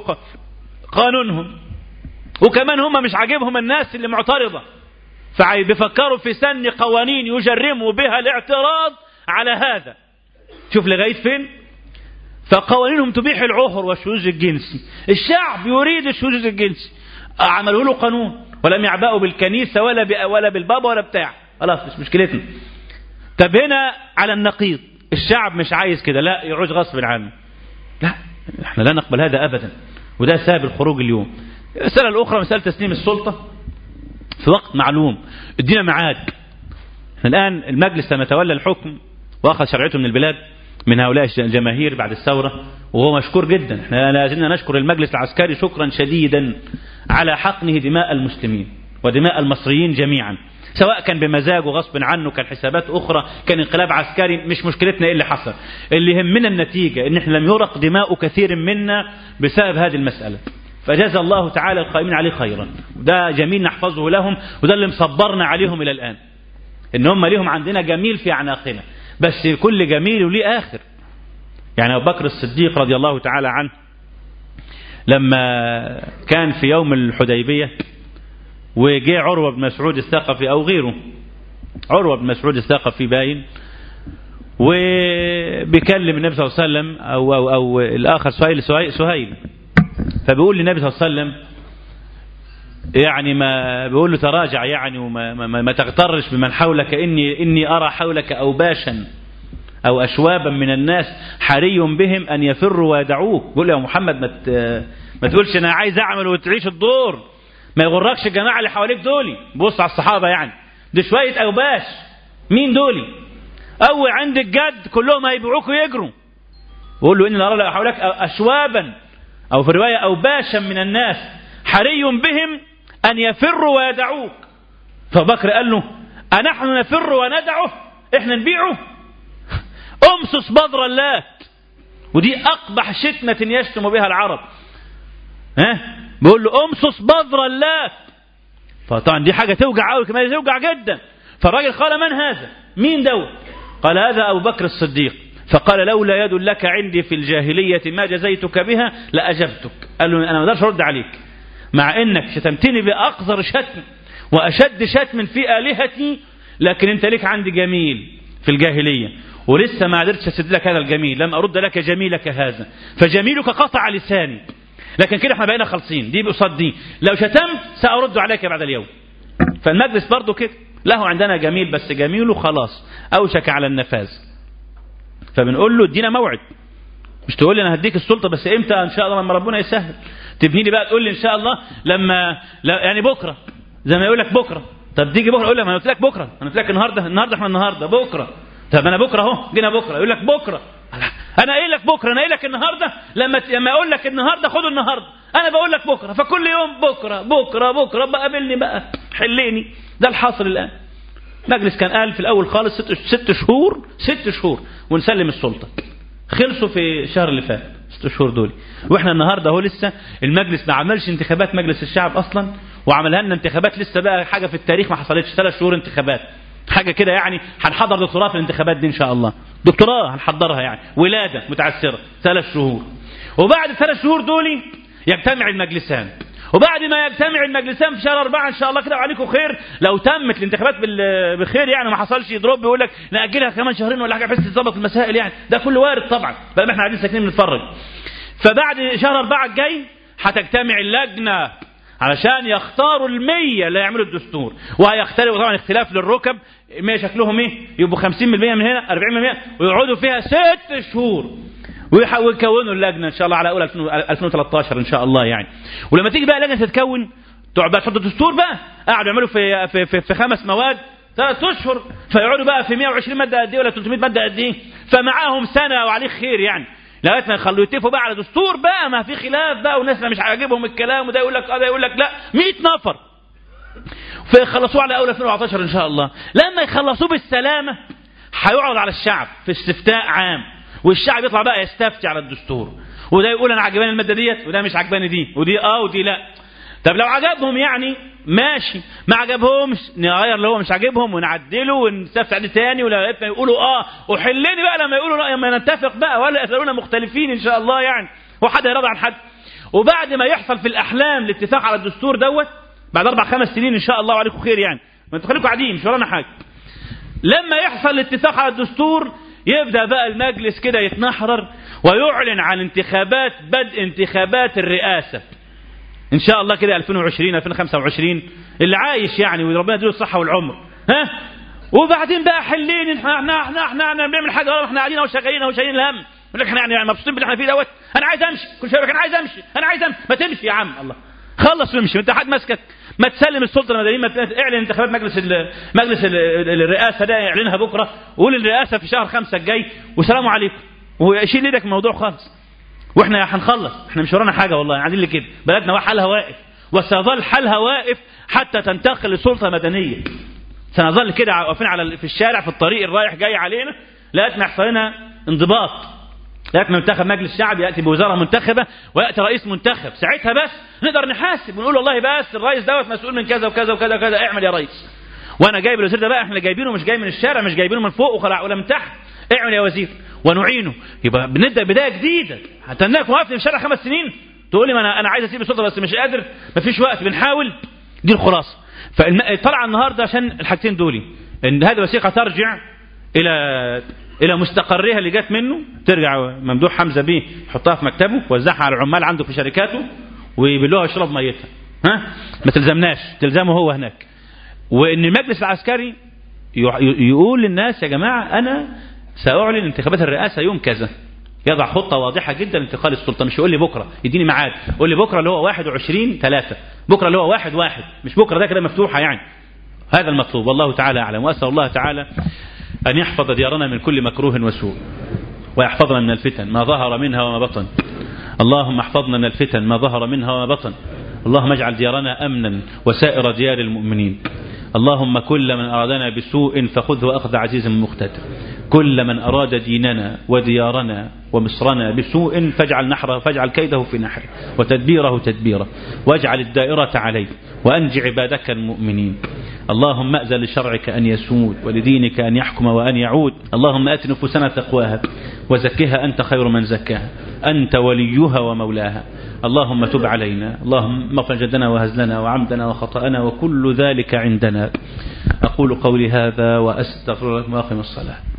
قانونهم وكمان هم مش عاجبهم الناس اللي معترضه فبيفكروا في سن قوانين يجرموا بها الاعتراض على هذا شوف لغايه فين فقوانينهم تبيح العهر والشذوذ الجنسي الشعب يريد الشذوذ الجنسي عملوا له قانون ولم يعبأوا بالكنيسة ولا ولا بالبابا ولا بتاع خلاص مش مشكلتنا طب هنا على النقيض الشعب مش عايز كده لا يعوز غصب عنه لا احنا لا نقبل هذا ابدا وده سبب الخروج اليوم المسألة الأخرى مسألة تسليم السلطة في وقت معلوم ادينا ميعاد الآن المجلس لما تولى الحكم وأخذ شرعيته من البلاد من هؤلاء الجماهير بعد الثورة وهو مشكور جدا احنا لازلنا نشكر المجلس العسكري شكرا شديدا على حقنه دماء المسلمين ودماء المصريين جميعا سواء كان بمزاجه غصب عنه كان حسابات أخرى كان انقلاب عسكري مش مشكلتنا ايه اللي حصل اللي يهمنا النتيجة ان احنا لم يرق دماء كثير منا بسبب هذه المسألة فجزى الله تعالى القائمين عليه خيرا ده جميل نحفظه لهم وده اللي مصبرنا عليهم إلى الآن إن هم ليهم عندنا جميل في أعناقنا بس كل جميل وليه آخر يعني أبو بكر الصديق رضي الله تعالى عنه لما كان في يوم الحديبية وجاء عروة بن مسعود الثقفي أو غيره عروة بن مسعود الثقفي باين وبيكلم النبي صلى الله عليه وسلم أو, أو, أو الآخر سهيل سهيل فبيقول للنبي صلى الله عليه وسلم يعني ما بيقول له تراجع يعني وما ما, ما تغترش بمن حولك إني, إني أرى حولك أوباشا أو أشوابا من الناس حري بهم أن يفروا ويدعوك بيقول يا محمد ما, ما تقولش أنا عايز أعمل وتعيش الدور ما يغركش الجماعة اللي حواليك دولي بص على الصحابة يعني دي شوية أوباش مين دولي أو عند الجد كلهم هيبيعوك ويجروا بقول له إني أرى حولك أشوابا أو في رواية أوباشا من الناس حري بهم أن يفروا ويدعوك فبكر قال له أنحن نفر وندعه إحنا نبيعه أمسس بذر اللات ودي أقبح شتمة يشتم بها العرب ها بيقول له أمسس بذر اللات فطبعا دي حاجة توجع قوي كمان توجع جدا فالراجل قال من هذا مين دوت قال هذا أبو بكر الصديق فقال لولا يد لك عندي في الجاهلية ما جزيتك بها لأجبتك قال له أنا ما اقدرش أرد عليك مع إنك شتمتني بأقذر شتم وأشد شتم في آلهتي لكن أنت لك عندي جميل في الجاهلية ولسه ما قدرتش أسد لك هذا الجميل لم أرد لك جميلك هذا فجميلك قطع لساني لكن كده احنا بقينا خالصين دي بقصاد دي لو شتمت سأرد عليك بعد اليوم فالمجلس برضه كده له عندنا جميل بس جميله خلاص أوشك على النفاذ فبنقول له ادينا موعد مش تقول لي انا هديك السلطه بس امتى ان شاء الله لما ربنا يسهل تبني لي بقى تقول لي ان شاء الله لما لا يعني بكره زي ما يقول لك بكره طب تيجي بكره اقول لك ما انا قلت لك بكره انا قلت لك النهارده النهارده احنا النهارده بكره طب انا بكره اهو جينا بكره يقول لك بكره انا قايل لك بكره انا قايل لك النهارده لما لما اقول لك النهارده خده النهارده انا بقول لك بكره فكل يوم بكره بكره بكره بقى قابلني بقى حليني ده الحاصل الان مجلس كان قال في الاول خالص ست, ست شهور ست شهور ونسلم السلطه خلصوا في الشهر اللي فات ست شهور دول واحنا النهارده اهو لسه المجلس ما عملش انتخابات مجلس الشعب اصلا وعملها لنا انتخابات لسه بقى حاجه في التاريخ ما حصلتش ثلاث شهور انتخابات حاجه كده يعني هنحضر دكتوراه في الانتخابات دي ان شاء الله دكتوراه هنحضرها يعني ولاده متعسره ثلاث شهور وبعد الثلاث شهور دول يجتمع المجلسان وبعد ما يجتمع المجلسان في شهر أربعة إن شاء الله كده وعليكم خير لو تمت الانتخابات بخير يعني ما حصلش يضرب بيقول لك نأجلها كمان شهرين ولا حاجة بحيث تظبط المسائل يعني ده كله وارد طبعا بقى ما احنا قاعدين ساكنين بنتفرج فبعد شهر أربعة الجاي هتجتمع اللجنة علشان يختاروا المية اللي يعملوا الدستور وهيختلفوا طبعا اختلاف للركب ما شكلهم ايه يبقوا 50% من هنا 40% ويقعدوا فيها ست شهور ويكونوا اللجنه ان شاء الله على اول 2013 ان شاء الله يعني ولما تيجي بقى اللجنه تتكون تقعد بقى تحط الدستور بقى قعدوا يعملوا في في في, في خمس مواد ثلاث اشهر فيقعدوا بقى في 120 ماده قد ايه ولا 300 ماده قد ايه فمعاهم سنه وعليه خير يعني لغايه ما يخلوا يتفقوا بقى على دستور بقى ما في خلاف بقى والناس مش عاجبهم الكلام وده يقول لك اه ده يقول لك لا 100 نفر فيخلصوه على اول 2014 ان شاء الله لما يخلصوه بالسلامه هيعرض على الشعب في استفتاء عام والشعب يطلع بقى يستفتي على الدستور وده يقول انا عجباني الماده ديت وده مش عجباني دي ودي اه ودي لا طب لو عجبهم يعني ماشي ما عجبهمش نغير اللي هو مش عاجبهم ونعدله ونستفتي عليه تاني ولا يقولوا اه وحلني بقى لما يقولوا لا لما نتفق بقى ولا يسالونا مختلفين ان شاء الله يعني وحد هيرضى عن حد وبعد ما يحصل في الاحلام الاتفاق على الدستور دوت بعد اربع خمس سنين ان شاء الله وعليكم خير يعني ما انتوا خليكم قاعدين مش ورانا حاجه لما يحصل الاتفاق على الدستور يبدأ بقى المجلس كده يتنحرر ويعلن عن انتخابات بدء انتخابات الرئاسة إن شاء الله كده 2020 2025 اللي عايش يعني وربنا يديله الصحة والعمر ها وبعدين بقى حلين احنا احنا احنا احنا, احنا بنعمل حاجه احنا قاعدين اهو شغالين اهو شايلين الهم يقول لك احنا يعني مبسوطين باللي احنا فيه دوت انا عايز امشي كل شويه انا عايز امشي انا عايز امشي ما تمشي يا عم الله خلص وامشي انت حد ماسكك ما تسلم السلطه المدنيه ما اعلن انتخابات مجلس ال مجلس ال الرئاسه ده اعلنها بكره وقول الرئاسه في شهر خمسة الجاي والسلام عليكم وشيل ايدك من الموضوع خالص واحنا هنخلص احنا مش ورانا حاجه والله قاعدين لي كده بلدنا حالها واقف وسيظل حالها واقف حتى تنتقل لسلطه مدنيه سنظل كده واقفين على في الشارع في الطريق الرايح جاي علينا لغايه ما يحصل لنا انضباط لغايه ما ينتخب مجلس شعب ياتي بوزاره منتخبه وياتي رئيس منتخب ساعتها بس نقدر نحاسب ونقول والله بس الرئيس دوت مسؤول من كذا وكذا وكذا وكذا اعمل يا رئيس وانا جايب الوزير ده بقى احنا جايبينه مش جاي من الشارع مش جايبينه من فوق ولا من تحت اعمل يا وزير ونعينه يبقى بنبدا بدايه جديده هتناك وقفت في الشارع خمس سنين تقول لي ما انا انا عايز اسيب السلطه بس مش قادر مفيش وقت بنحاول دي الخلاصه فطلع النهارده عشان الحاجتين دول ان هذه الوثيقه ترجع الى الى مستقرها اللي جت منه ترجع ممدوح حمزه بيه يحطها في مكتبه ويوزعها على العمال عنده في شركاته ويبلوها يشرب ميتها ها ما تلزمناش تلزمه هو هناك وان المجلس العسكري يقول للناس يا جماعه انا ساعلن انتخابات الرئاسه يوم كذا يضع خطة واضحة جدا لانتقال السلطة مش يقول لي بكرة يديني ميعاد يقول لي بكرة اللي هو 21 3 بكرة اللي هو واحد واحد مش بكرة ده كده مفتوحة يعني هذا المطلوب والله تعالى أعلم وأسأل الله تعالى أن يحفظ ديارنا من كل مكروه وسوء ويحفظنا من الفتن ما ظهر منها وما بطن اللهم احفظنا من الفتن ما ظهر منها وما بطن اللهم اجعل ديارنا أمنا وسائر ديار المؤمنين اللهم كل من أرادنا بسوء فخذه أخذ عزيز مقتدر كل من أراد ديننا وديارنا ومصرنا بسوء فاجعل نحره فاجعل كيده في نحره وتدبيره تدبيره واجعل الدائرة عليه وأنج عبادك المؤمنين اللهم أذن لشرعك أن يسود ولدينك أن يحكم وأن يعود اللهم آت نفوسنا تقواها وزكها أنت خير من زكاها أنت وليها ومولاها اللهم تب علينا اللهم اغفر جدنا وهزلنا وعمدنا وخطأنا وكل ذلك عندنا أقول قولي هذا وأستغفر لكم وأقم الصلاة